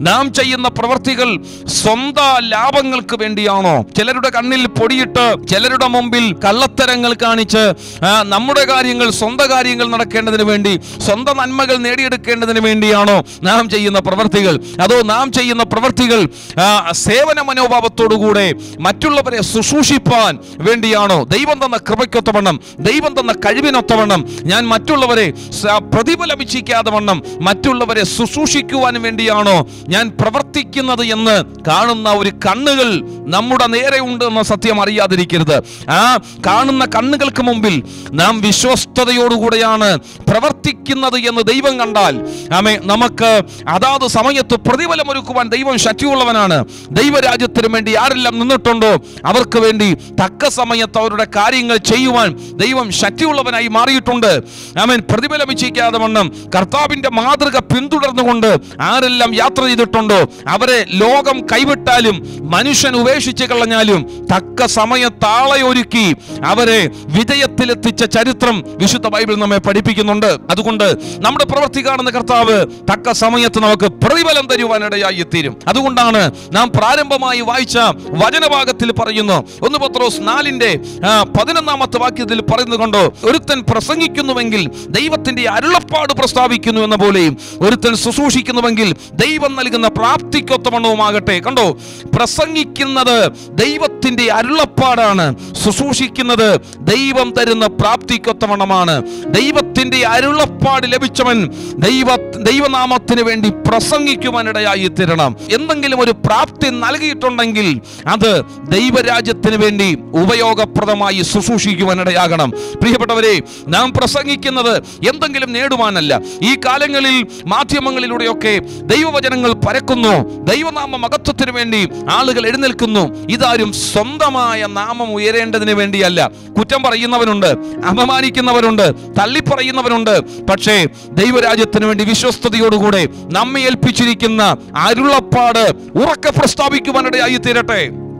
നാം ചെയ്യുന്ന പ്രവർത്തികൾ സ്വന്ത ലാഭങ്ങൾക്ക് വേണ്ടിയാണോ ചിലരുടെ കണ്ണിൽ പൊടിയിട്ട് ചിലരുടെ മുമ്പിൽ കള്ളത്തരങ്ങൾ കാണിച്ച് ആ, നമ്മുടെ കാര്യങ്ങൾ സ്വന്തം കാര്യങ്ങൾ നടക്കേണ്ടതിന് വേണ്ടി സ്വന്തം നന്മകൾ നേടിയെടുക്കേണ്ടതിന് വേണ്ടിയാണോ നാം ചെയ്യുന്ന പ്രവർത്തികൾ അതോ നാം ചെയ്യുന്ന പ്രവർത്തികൾ ആ, സേവന മനോഭാവത്തോടുകൂടെ മറ്റുള്ളവരെ ശുശ്രൂഷിപ്പാൻ വേണ്ടിയാണോ ദൈവം തന്ന കൃപയ്ക്കൊത്തവണ്ണം ദൈവം തന്ന കഴിവിനൊത്തവണ്ണം ഞാൻ മറ്റുള്ളവരെ സ- പ്രതിഫലം ഇച്ഛിക്കാതെ വണ്ണം മറ്റുള്ളവരെ ശുശ്രൂഷിക്കുവാൻ വേണ്ടിയാണോ ഞാൻ പ്രവർത്തിക്കുന്നത് എന്ന് കാണുന്ന ഒരു കണ്ണുകൾ നമ്മുടെ നേരെ ഉണ്ട് എന്ന സത്യം അറിയാതിരിക്കരുത് ആ കാണുന്ന കണ്ണുകൾക്ക് മുമ്പിൽ നാം വിശ്വസ്തയോടുകൂടെയാണ് പ്രവർത്തിക്കുന്നത് എന്ന് ദൈവം കണ്ടാൽ ആമേ നമുക്ക് അതാത് സമയത്ത് പ്രതിഫലം ഒരുക്കുവാൻ ദൈവം ശക്തിയുള്ളവനാണ് ദൈവരാജ്യത്തിന് വേണ്ടി ആരെല്ലാം നിന്നിട്ടുണ്ടോ അവർക്ക് വേണ്ടി തക്ക സമയത്ത് അവരുടെ കാര്യങ്ങൾ ചെയ്യുവാൻ ദൈവം ശക്തിയുള്ളവനായി മാറിയിട്ടുണ്ട് ആമേൻ പ്രതിഫലം ഇച്ഛിക്കാതെ വണ്ണം കർത്താവിന്റെ മാതൃക പിന്തുടർന്നുകൊണ്ട് ആരെല്ലാം യാത്ര ചെയ്തിട്ടുണ്ടോ അവരെ ലോകം കൈവിട്ടാലും മനുഷ്യൻ ഉപേക്ഷിച്ച് കളഞ്ഞാലും തക്ക സമയത്താളയൊരുക്കി അവരെ വിജയത്തിലെത്തിച്ച ചരിത്രം വിശുദ്ധ ബൈബിൾ നമ്മെ പഠിപ്പിക്കുന്നുണ്ട് അതുകൊണ്ട് നമ്മുടെ പ്രവൃത്തി കാണുന്ന കർത്താവ് തക്ക സമയത്ത് നമുക്ക് പ്രതിഫലം തരുവാനിടയായി തീരും അതുകൊണ്ടാണ് നാം പ്രാരംഭമായി വായിച്ച വചനഭാഗത്തിൽ പറയുന്നു ഒന്ന് പത്രോസ് നാലിന്റെ ആ, പതിനൊന്നാമത്തെ വാക്യത്തിൽ പറയുന്നത് കൊണ്ടോ ഒരുത്തൻ പ്രസംഗിക്കുന്നുവെങ്കിൽ ദൈവത്തിന്റെ അരുളപ്പാട് പ്രസ്താവിക്കുന്നു എന്ന പോലെയും ഒരുത്തൻ ശുശ്രൂഷിക്കുന്നുവെങ്കിൽ ദൈവം നൽകുന്ന പ്രാപ്തിക്കൊത്തവണ്ണവുമാകട്ടെ കണ്ടോ പ്രസംഗിക്കുന്നത് ദൈവത്തിന്റെ അരുളപ്പാടാണ് ശുശ്രൂഷിക്കുന്നത് ദൈവം തരുന്ന പ്രാപ്തിക്കൊത്തവണ്ണമാണ് ദൈവത്തിന്റെ അരുളപ്പാട് ലഭിച്ചവൻ ദൈവ ദൈവനാമത്തിന് വേണ്ടി പ്രസംഗിക്കുവാനിടയായി തീരണം എന്തെങ്കിലും ഒരു പ്രാപ്തി നൽകിയിട്ടുണ്ടെങ്കിൽ അത് ദൈവരാജ്യത്തിന് വേണ്ടി ഉപയോഗപ്രദമായി ശുശ്രൂഷിക്കുവാനിടയാകണം പ്രിയപ്പെട്ടവരെ നാം പ്രസംഗിക്കുന്നത് എന്തെങ്കിലും നേടുവാനല്ല ഈ കാലങ്ങളിൽ മാധ്യമങ്ങളിലൂടെയൊക്കെ ദൈവവചനങ്ങൾ പരക്കുന്നു ദൈവനാമ മഹത്വത്തിന് വേണ്ടി ആളുകൾ എഴുന്നേൽക്കുന്നു ഇതാരും സ്വന്തമായ നാമം ഉയരേണ്ടതിന് വേണ്ടിയല്ല കുറ്റം പറയുന്നവനുണ്ട് അപമാനിക്കുന്നവരുണ്ട് തള്ളിപ്പറയുന്നവരുണ്ട് പക്ഷേ ദൈവരാജ്യത്തിന് വേണ്ടി വിശ്വസ്തയോടുകൂടെ നമ്മെ ഏൽപ്പിച്ചിരിക്കുന്ന അരുളപ്പാട് ഉറക്കെ പ്രസ്താവിക്കുവാനിടയായി തീരട്ടെ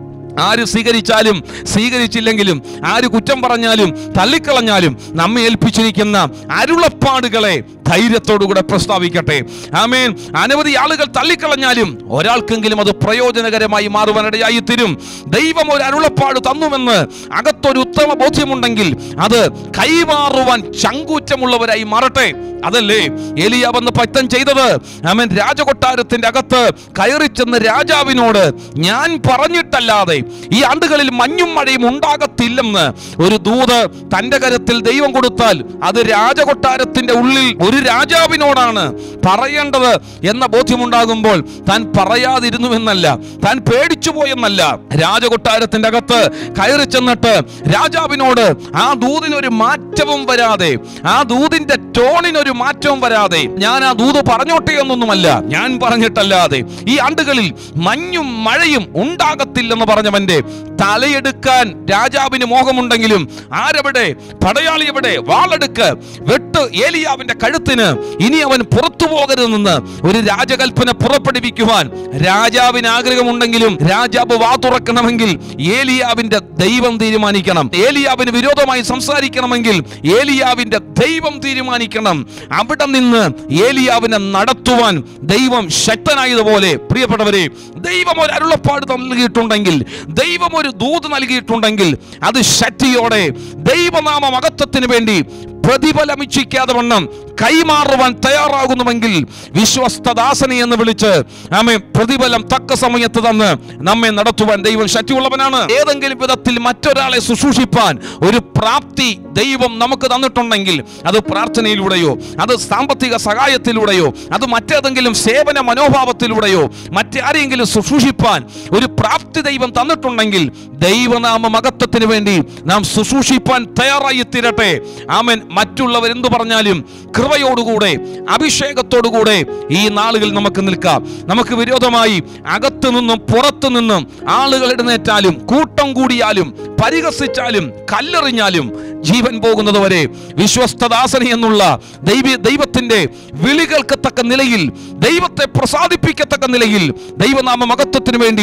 ആര് സ്വീകരിച്ചാലും സ്വീകരിച്ചില്ലെങ്കിലും ആര് കുറ്റം പറഞ്ഞാലും തള്ളിക്കളഞ്ഞാലും നമ്മെ ഏൽപ്പിച്ചിരിക്കുന്ന അരുളപ്പാടുകളെ ധൈര്യത്തോടുകൂടെ പ്രസ്താവിക്കട്ടെ ആമേൻ അനവധി ആളുകൾ തള്ളിക്കളഞ്ഞാലും ഒരാൾക്കെങ്കിലും അത് പ്രയോജനകരമായി മാറുവാനിടയായി തീരും ദൈവം ഒരു അരുളപ്പാട് തന്നുവെന്ന് അകത്തൊരു ഉത്തമ ബോധ്യമുണ്ടെങ്കിൽ അത് കൈമാറുവാൻ ചങ്കൂറ്റമുള്ളവരായി മാറട്ടെ അതല്ലേ ഏലിയാവെന്ന് പറ്റം ചെയ്തത് അവൻ രാജകൊട്ടാരത്തിന്റെ അകത്ത് കയറി ചെന്ന് രാജാവിനോട് ഞാൻ പറഞ്ഞിട്ടല്ലാതെ ഈ ആണ്ടുകളിൽ മഞ്ഞും മഴയും ഉണ്ടാകത്തില്ലെന്ന് ഒരു ദൂത് തന്റെ കരത്തിൽ ദൈവം കൊടുത്താൽ അത് രാജകൊട്ടാരത്തിന്റെ ഉള്ളിൽ ഒരു രാജാവിനോടാണ് പറയേണ്ടത് എന്ന ബോധ്യമുണ്ടാകുമ്പോൾ താൻ പറയാതിരുന്നു എന്നല്ല താൻ പേടിച്ചു പോയെന്നല്ല രാജകൊട്ടാരത്തിന്റെ അകത്ത് കയറി ചെന്നിട്ട് രാജാവിനോട് ആ ദൂതിനൊരു മാറ്റവും വരാതെ ആ ദൂതിന്റെ ടോണിനൊരു മാറ്റവും വരാതെ ഞാൻ ആ ദൂത് പറഞ്ഞോട്ടെ എന്നൊന്നുമല്ല ഞാൻ പറഞ്ഞിട്ടല്ലാതെ ഈ ആണ്ടുകളിൽ മഞ്ഞും മഴയും ഉണ്ടാകത്തില്ലെന്ന് പറഞ്ഞവന്റെ തലയെടുക്കാൻ രാജാവിന് മോഹമുണ്ടെങ്കിലും ആരെവിടെ പടയാളി എവിടെ വാളെടുക്ക് വെട്ട് ഏലിയാവിന്റെ കഴുത്തിന് ഇനി അവൻ പുറത്തു പോകരുതെന്ന് ഒരു രാജകൽപ്പന പുറപ്പെടുവിക്കുവാൻ രാജാവിന് ആഗ്രഹമുണ്ടെങ്കിലും രാജാവ് വാ തുറക്കണമെങ്കിൽ ഏലിയാവിന്റെ ദൈവം തീരുമാനിക്കണം ഏലിയാവിന് വിരോധമായി സംസാരിക്കണമെങ്കിൽ ഏലിയാവിന്റെ ദൈവം തീരുമാനിക്കണം അവിടെ നിന്ന് ഏലിയാവിനെ നടത്തുവാൻ ദൈവം ശക്തനായതുപോലെ പ്രിയപ്പെട്ടവരെ ദൈവം ഒരു അരുളപ്പാട് നൽകിയിട്ടുണ്ടെങ്കിൽ ദൈവം ഒരു ദൂത് നൽകിയിട്ടുണ്ടെങ്കിൽ അത് ശക്തിയോടെ ദൈവനാമ മഹത്വത്തിന് വേണ്ടി പ്രതിഫലം ഇച്ഛിക്കാതെ വണ്ണം കൈമാറുവാൻ തയ്യാറാകുന്നുവെങ്കിൽ വിശ്വസ്തദാസനെ എന്ന് വിളിച്ച് നമ്മെ പ്രതിഫലം തക്ക സമയത്ത് തന്ന് നമ്മെ നടത്തുവാൻ ദൈവം ശക്തിയുള്ളവനാണ് ഏതെങ്കിലും വിധത്തിൽ മറ്റൊരാളെ ശുശ്രൂഷിപ്പാൻ ഒരു പ്രാപ്തി ദൈവം നമുക്ക് തന്നിട്ടുണ്ടെങ്കിൽ അത് പ്രാർത്ഥനയിലൂടെയോ അത് സാമ്പത്തിക സഹായത്തിലൂടെയോ അത് മറ്റേതെങ്കിലും സേവന മനോഭാവത്തിലൂടെയോ മറ്റാരെങ്കിലും ശുശ്രൂഷിപ്പാൻ ഒരു പ്രാപ്തി ദൈവം തന്നിട്ടുണ്ടെങ്കിൽ ദൈവനാമ മഹത്വത്തിന് വേണ്ടി നാം ശുശ്രൂഷിപ്പാൻ തയ്യാറായി തീരട്ടെ ആമൻ മറ്റുള്ളവർ എന്തു പറഞ്ഞാലും കൃപയോടുകൂടെ അഭിഷേകത്തോടുകൂടെ ഈ നാളുകൾ നമുക്ക് നിൽക്കാം നമുക്ക് വിരോധമായി അകത്തു നിന്നും പുറത്തു നിന്നും ആളുകൾ എഴുന്നേറ്റാലും കൂട്ടം കൂടിയാലും പരിഹസിച്ചാലും കല്ലെറിഞ്ഞാലും ജീവൻ പോകുന്നത് വരെ വിശ്വസ്തദാസനി എന്നുള്ള ദൈവ ദൈവത്തിന്റെ വിളികൾക്ക് തക്ക നിലയിൽ ദൈവത്തെ പ്രസാദിപ്പിക്കത്തക്ക നിലയിൽ ദൈവനാമ മഹത്വത്തിന് വേണ്ടി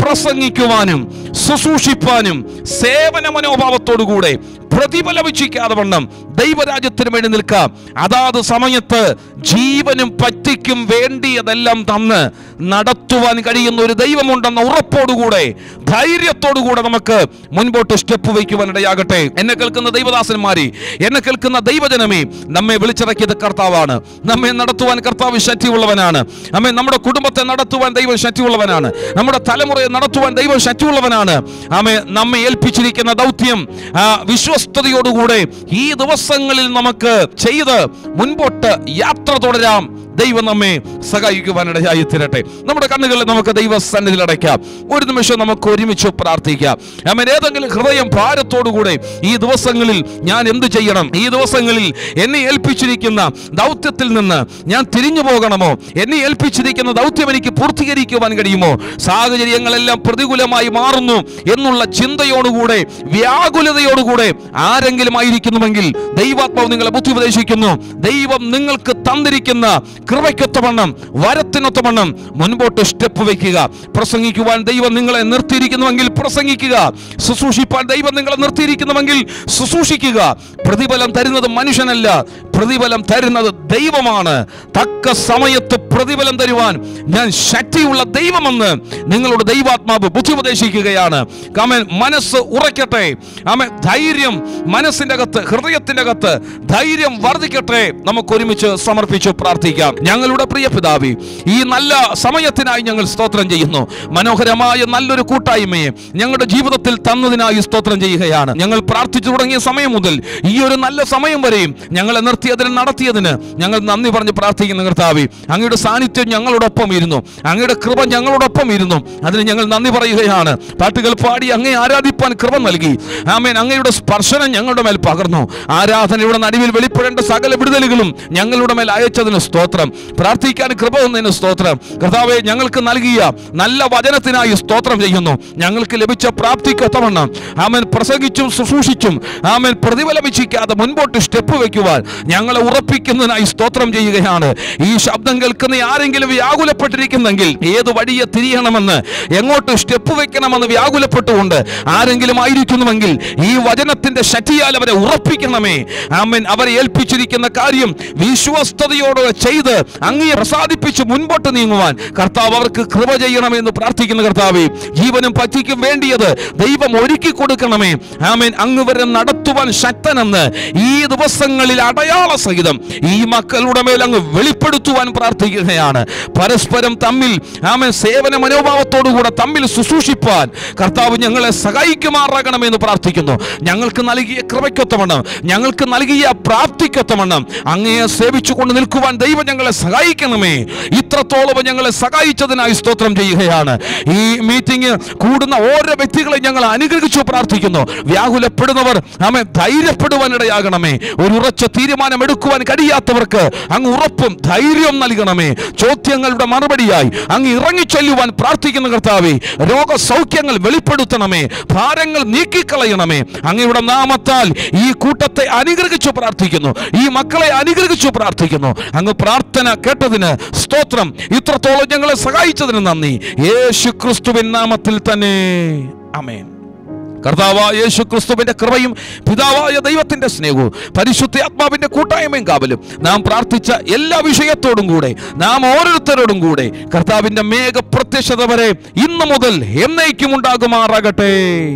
പ്രസംഗിക്കുവാനും ശുശ്രൂഷിപ്പാനും സേവന മനോഭാവത്തോടുകൂടെ പ്രതിഫലമിച്ചിക്കാതെ വണ്ണം ദൈവരാജ്യത്തിന് വേണ്ടി നിൽക്കാം അതാത് സമയത്ത് ജീവനും പറ്റിക്കും വേണ്ടിയതെല്ലാം തന്ന് നടത്തുവാൻ കഴിയുന്ന ഒരു ദൈവമുണ്ടെന്ന ഉറപ്പോടുകൂടെ ധൈര്യത്തോടുകൂടെ നമുക്ക് മുൻപോട്ട് സ്റ്റെപ്പ് വയ്ക്കുവാൻ ഇടയാകട്ടെ എന്നെ കേൾക്കുന്ന ദൈവദാസന്മാരെ എന്നെ കേൾക്കുന്ന ദൈവജനമേ നമ്മെ വിളിച്ചിറക്കിയത് കർത്താവാണ് നമ്മെ നടത്തുവാൻ കർത്താവ് ശക്തിയുള്ളവനാണ് നമ്മെ നമ്മുടെ കുടുംബത്തെ നടത്തുവാൻ ദൈവം ശക്തിയുള്ളവനാണ് നമ്മുടെ തലമുറയെ നടത്തുവാൻ ദൈവം ശക്തിയുള്ളവനാണ് ആമെ നമ്മെ ഏൽപ്പിച്ചിരിക്കുന്ന ദൗത്യം ആ, വിശ്വസ്തയോടുകൂടെ ഈ ദിവസങ്ങളിൽ നമുക്ക് ചെയ്ത് മുൻപോട്ട് യാത്ര തുടരാം ദൈവം നമ്മെ സഹായിക്കുവാനിടയായി തീരട്ടെ നമ്മുടെ കണ്ണുകളിൽ നമുക്ക് ദൈവസന്നിധിയിൽ അടയ്ക്കാം ഒരു നിമിഷം നമുക്ക് ഒരുമിച്ച് പ്രാർത്ഥിക്കാം അമ്മൻ ഏതെങ്കിലും ഹൃദയം ഭാരത്തോടുകൂടെ ഈ ദിവസങ്ങളിൽ ഞാൻ എന്ത് ചെയ്യണം ഈ ദിവസങ്ങളിൽ എന്നെ ഏൽപ്പിച്ചിരിക്കുന്ന ദൗത്യത്തിൽ നിന്ന് ഞാൻ തിരിഞ്ഞു പോകണമോ എന്നെ ഏൽപ്പിച്ചിരിക്കുന്ന ദൗത്യം എനിക്ക് പൂർത്തീകരിക്കുവാൻ കഴിയുമോ സാഹചര്യങ്ങളെല്ലാം പ്രതികൂലമായി മാറുന്നു എന്നുള്ള ചിന്തയോടുകൂടെ വ്യാകുലതയോടുകൂടെ ആരെങ്കിലും ആയിരിക്കുന്നുവെങ്കിൽ ദൈവാത്മാവ് നിങ്ങളെ ബുദ്ധി ഉപദേശിക്കുന്നു ദൈവം നിങ്ങൾക്ക് തന്നിരിക്കുന്ന കൃപയ്ക്കൊത്തവണ്ണം വരത്തിനൊത്തവണ്ണം മുൻപോട്ട് സ്റ്റെപ്പ് വെക്കുക പ്രസംഗിക്കുവാൻ ദൈവം നിങ്ങളെ നിർത്തിയിരിക്കുന്നുവെങ്കിൽ പ്രസംഗിക്കുക ശുശ്രൂഷിപ്പാൻ ദൈവം നിങ്ങളെ നിർത്തിയിരിക്കുന്നുവെങ്കിൽ ശുശ്രൂഷിക്കുക പ്രതിഫലം തരുന്നത് മനുഷ്യനല്ല പ്രതിഫലം തരുന്നത് ദൈവമാണ് തക്ക സമയത്ത് പ്രതിഫലം തരുവാൻ ഞാൻ ശക്തിയുള്ള ദൈവമെന്ന് നിങ്ങളോട് ദൈവാത്മാവ് ബുദ്ധി ഉപദേശിക്കുകയാണ് കാമൻ മനസ്സ് ഉറയ്ക്കട്ടെ ആമൻ ധൈര്യം മനസ്സിന്റെ അകത്ത് ഹൃദയത്തിന്റെ അകത്ത് ധൈര്യം വർദ്ധിക്കട്ടെ നമുക്ക് ഒരുമിച്ച് സമർപ്പിച്ച് പ്രാർത്ഥിക്കാം ഞങ്ങളുടെ പ്രിയ പിതാവി ഈ നല്ല സമയത്തിനായി ഞങ്ങൾ സ്തോത്രം ചെയ്യുന്നു മനോഹരമായ നല്ലൊരു കൂട്ടായ്മയെ ഞങ്ങളുടെ ജീവിതത്തിൽ തന്നതിനായി സ്തോത്രം ചെയ്യുകയാണ് ഞങ്ങൾ പ്രാർത്ഥിച്ചു തുടങ്ങിയ സമയം മുതൽ ഈ ഒരു നല്ല സമയം വരെയും ഞങ്ങളെ നിർത്തിയതിന് നടത്തിയതിന് ഞങ്ങൾ നന്ദി പറഞ്ഞ് പ്രാർത്ഥിക്കുന്ന കർത്താവി അങ്ങയുടെ സാന്നിധ്യം ഞങ്ങളോടൊപ്പം ഇരുന്നു അങ്ങയുടെ കൃപ ഞങ്ങളോടൊപ്പം ഇരുന്നു അതിന് ഞങ്ങൾ നന്ദി പറയുകയാണ് പാട്ടുകൾ പാടി അങ്ങേ ആരാധിപ്പാൻ കൃപ നൽകി ആമേൻ അങ്ങയുടെ സ്പർശനം ഞങ്ങളുടെ മേൽ പകർന്നു ആരാധനയുടെ നടുവിൽ വെളിപ്പെടേണ്ട സകല വിടുതലുകളും ഞങ്ങളുടെ മേൽ അയച്ചതിന് സ്തോത്രം പ്രാർത്ഥിക്കാൻ കൃപ വന്നതിന് സ്തോത്രം കർത്താവെ ഞങ്ങൾക്ക് നൽകിയ നല്ല വചനത്തിനായി സ്തോത്രം ചെയ്യുന്നു ഞങ്ങൾക്ക് ലഭിച്ച പ്രാപ്തിക്കൊത്തവണ്ണം ആമൻ പ്രസംഗിച്ചും ശുശ്രൂഷിച്ചും ആമൻ പ്രതിഫലമിച്ചിക്കാതെ മുൻപോട്ട് സ്റ്റെപ്പ് വെക്കുവാൻ ഞങ്ങളെ ഉറപ്പിക്കുന്നതിനായി സ്തോത്രം ചെയ്യുകയാണ് ഈ ശബ്ദം കേൾക്കുന്ന ആരെങ്കിലും വ്യാകുലപ്പെട്ടിരിക്കുന്നെങ്കിൽ ഏത് വഴിയെ തിരിയണമെന്ന് എങ്ങോട്ട് സ്റ്റെപ്പ് വെക്കണമെന്ന് വ്യാകുലപ്പെട്ടുകൊണ്ട് ആരെങ്കിലും ആയിരിക്കുന്നുവെങ്കിൽ ഈ വചനത്തിന്റെ ശക്തിയാൽ അവരെ ഉറപ്പിക്കണമേ ആമൻ അവരെ ഏൽപ്പിച്ചിരിക്കുന്ന കാര്യം വിശ്വസ്തയോടെ ചെയ്ത് അങ്ങയെ പ്രസാദിപ്പിച്ച് മുൻപോട്ട് നീങ്ങുവാൻ കർത്താവ് അവർക്ക് കൃപ ചെയ്യണമെന്ന് പ്രാർത്ഥിക്കുന്ന കർത്താവേ ജീവനും പറ്റിക്കും വേണ്ടിയത് ദൈവം ഒരുക്കി കൊടുക്കണമേ ആമേൻ അങ്ങ് വരെ നടത്തുവാൻ ശക്തനെന്ന് ഈ ദിവസങ്ങളിൽ അടയാള സഹിതം ഈ മക്കളുടെ മേൽ അങ്ങ് വെളിപ്പെടുത്തുവാൻ പ്രാർത്ഥിക്കുകയാണ് പരസ്പരം തമ്മിൽ ആമേൻ സേവന മനോഭാവത്തോടുകൂടെ തമ്മിൽ ശുശ്രൂഷിപ്പാൻ കർത്താവ് ഞങ്ങളെ സഹായിക്കുമാറാകണമെന്ന് പ്രാർത്ഥിക്കുന്നു ഞങ്ങൾക്ക് നൽകിയ കൃപയ്ക്കൊത്തവണ്ണം ഞങ്ങൾക്ക് നൽകിയ പ്രാപ്തിക്കൊത്തവണ്ണം അങ്ങയെ സേവിച്ചുകൊണ്ട് നിൽക്കുവാൻ ദൈവം ഞങ്ങളെ സഹായിക്കണമേ ഇത്രത്തോളം ഞങ്ങളെ സഹായിച്ചതിനായി സ്തോത്രം ചെയ്യുകയാണ് ഈ മീറ്റിംഗ് കൂടുന്ന ഓരോ വ്യക്തികളെ ഞങ്ങൾ അനുഗ്രഹിച്ചു പ്രാർത്ഥിക്കുന്നു വ്യാകുലപ്പെടുന്നവർ ആമേ ധൈര്യപ്പെടുവാൻ ഇടയാകണമേ ഒരു ഉറച്ച തീരുമാനം എടുക്കുവാൻ കഴിയാത്തവർക്ക് അങ്ങ് ഉറപ്പും ധൈര്യവും നൽകണമേ ചോദ്യങ്ങളുടെ മറുപടിയായി അങ്ങ് ഇറങ്ങിച്ചൊല്ലുവാൻ പ്രാർത്ഥിക്കുന്ന കർത്താവേ രോഗസൗഖ്യങ്ങൾ വെളിപ്പെടുത്തണമേ ഭാരങ്ങൾ നീക്കിക്കളയണമേ അങ്ങയുടെ നാമത്താൽ ഈ കൂട്ടത്തെ അനുഗ്രഹിച്ചു പ്രാർത്ഥിക്കുന്നു ഈ മക്കളെ അനുഗ്രഹിച്ചു പ്രാർത്ഥിക്കുന്നു അങ്ങ് പ്രാർത്ഥന കേട്ടതിന് സ്തോത്രം ഇത്രത്തോളം ഞങ്ങളെ സഹായിച്ചതിന് നന്ദി യേശു ക്രിസ്തുവിൻ നാമത്തിൽ തന്നെ അമേൻ കർത്താവായ യേശു ക്രിസ്തുവിന്റെ കൃപയും പിതാവായ ദൈവത്തിന്റെ സ്നേഹവും പരിശുദ്ധ ആത്മാവിന്റെ കൂട്ടായ്മയും കാവലും നാം പ്രാർത്ഥിച്ച എല്ലാ വിഷയത്തോടും കൂടെ നാം ഓരോരുത്തരോടും കൂടെ കർത്താവിന്റെ മേഘ പ്രത്യക്ഷത വരെ ഇന്നു മുതൽ എന്നേക്കും ഉണ്ടാകുമാറാകട്ടെ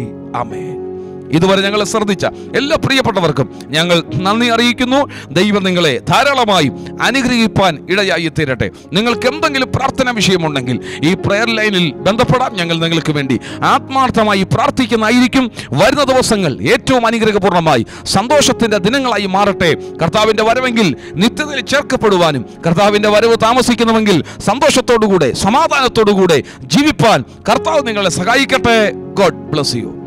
ആമേ ഇതുവരെ ഞങ്ങളെ ശ്രദ്ധിച്ച എല്ലാ പ്രിയപ്പെട്ടവർക്കും ഞങ്ങൾ നന്ദി അറിയിക്കുന്നു ദൈവം നിങ്ങളെ ധാരാളമായി അനുഗ്രഹിപ്പാൻ ഇടയായി തീരട്ടെ നിങ്ങൾക്ക് എന്തെങ്കിലും പ്രാർത്ഥന വിഷയമുണ്ടെങ്കിൽ ഈ പ്രെയർ ലൈനിൽ ബന്ധപ്പെടാം ഞങ്ങൾ നിങ്ങൾക്ക് വേണ്ടി ആത്മാർത്ഥമായി പ്രാർത്ഥിക്കുന്നതായിരിക്കും വരുന്ന ദിവസങ്ങൾ ഏറ്റവും അനുഗ്രഹപൂർണ്ണമായി സന്തോഷത്തിന്റെ ദിനങ്ങളായി മാറട്ടെ കർത്താവിന്റെ വരവെങ്കിൽ നിത്യതയിൽ ചേർക്കപ്പെടുവാനും കർത്താവിന്റെ വരവ് താമസിക്കുന്നുവെങ്കിൽ സന്തോഷത്തോടുകൂടെ സമാധാനത്തോടുകൂടെ ജീവിപ്പാൻ കർത്താവ് നിങ്ങളെ സഹായിക്കട്ടെ ഗോഡ് ബ്ലസ് യു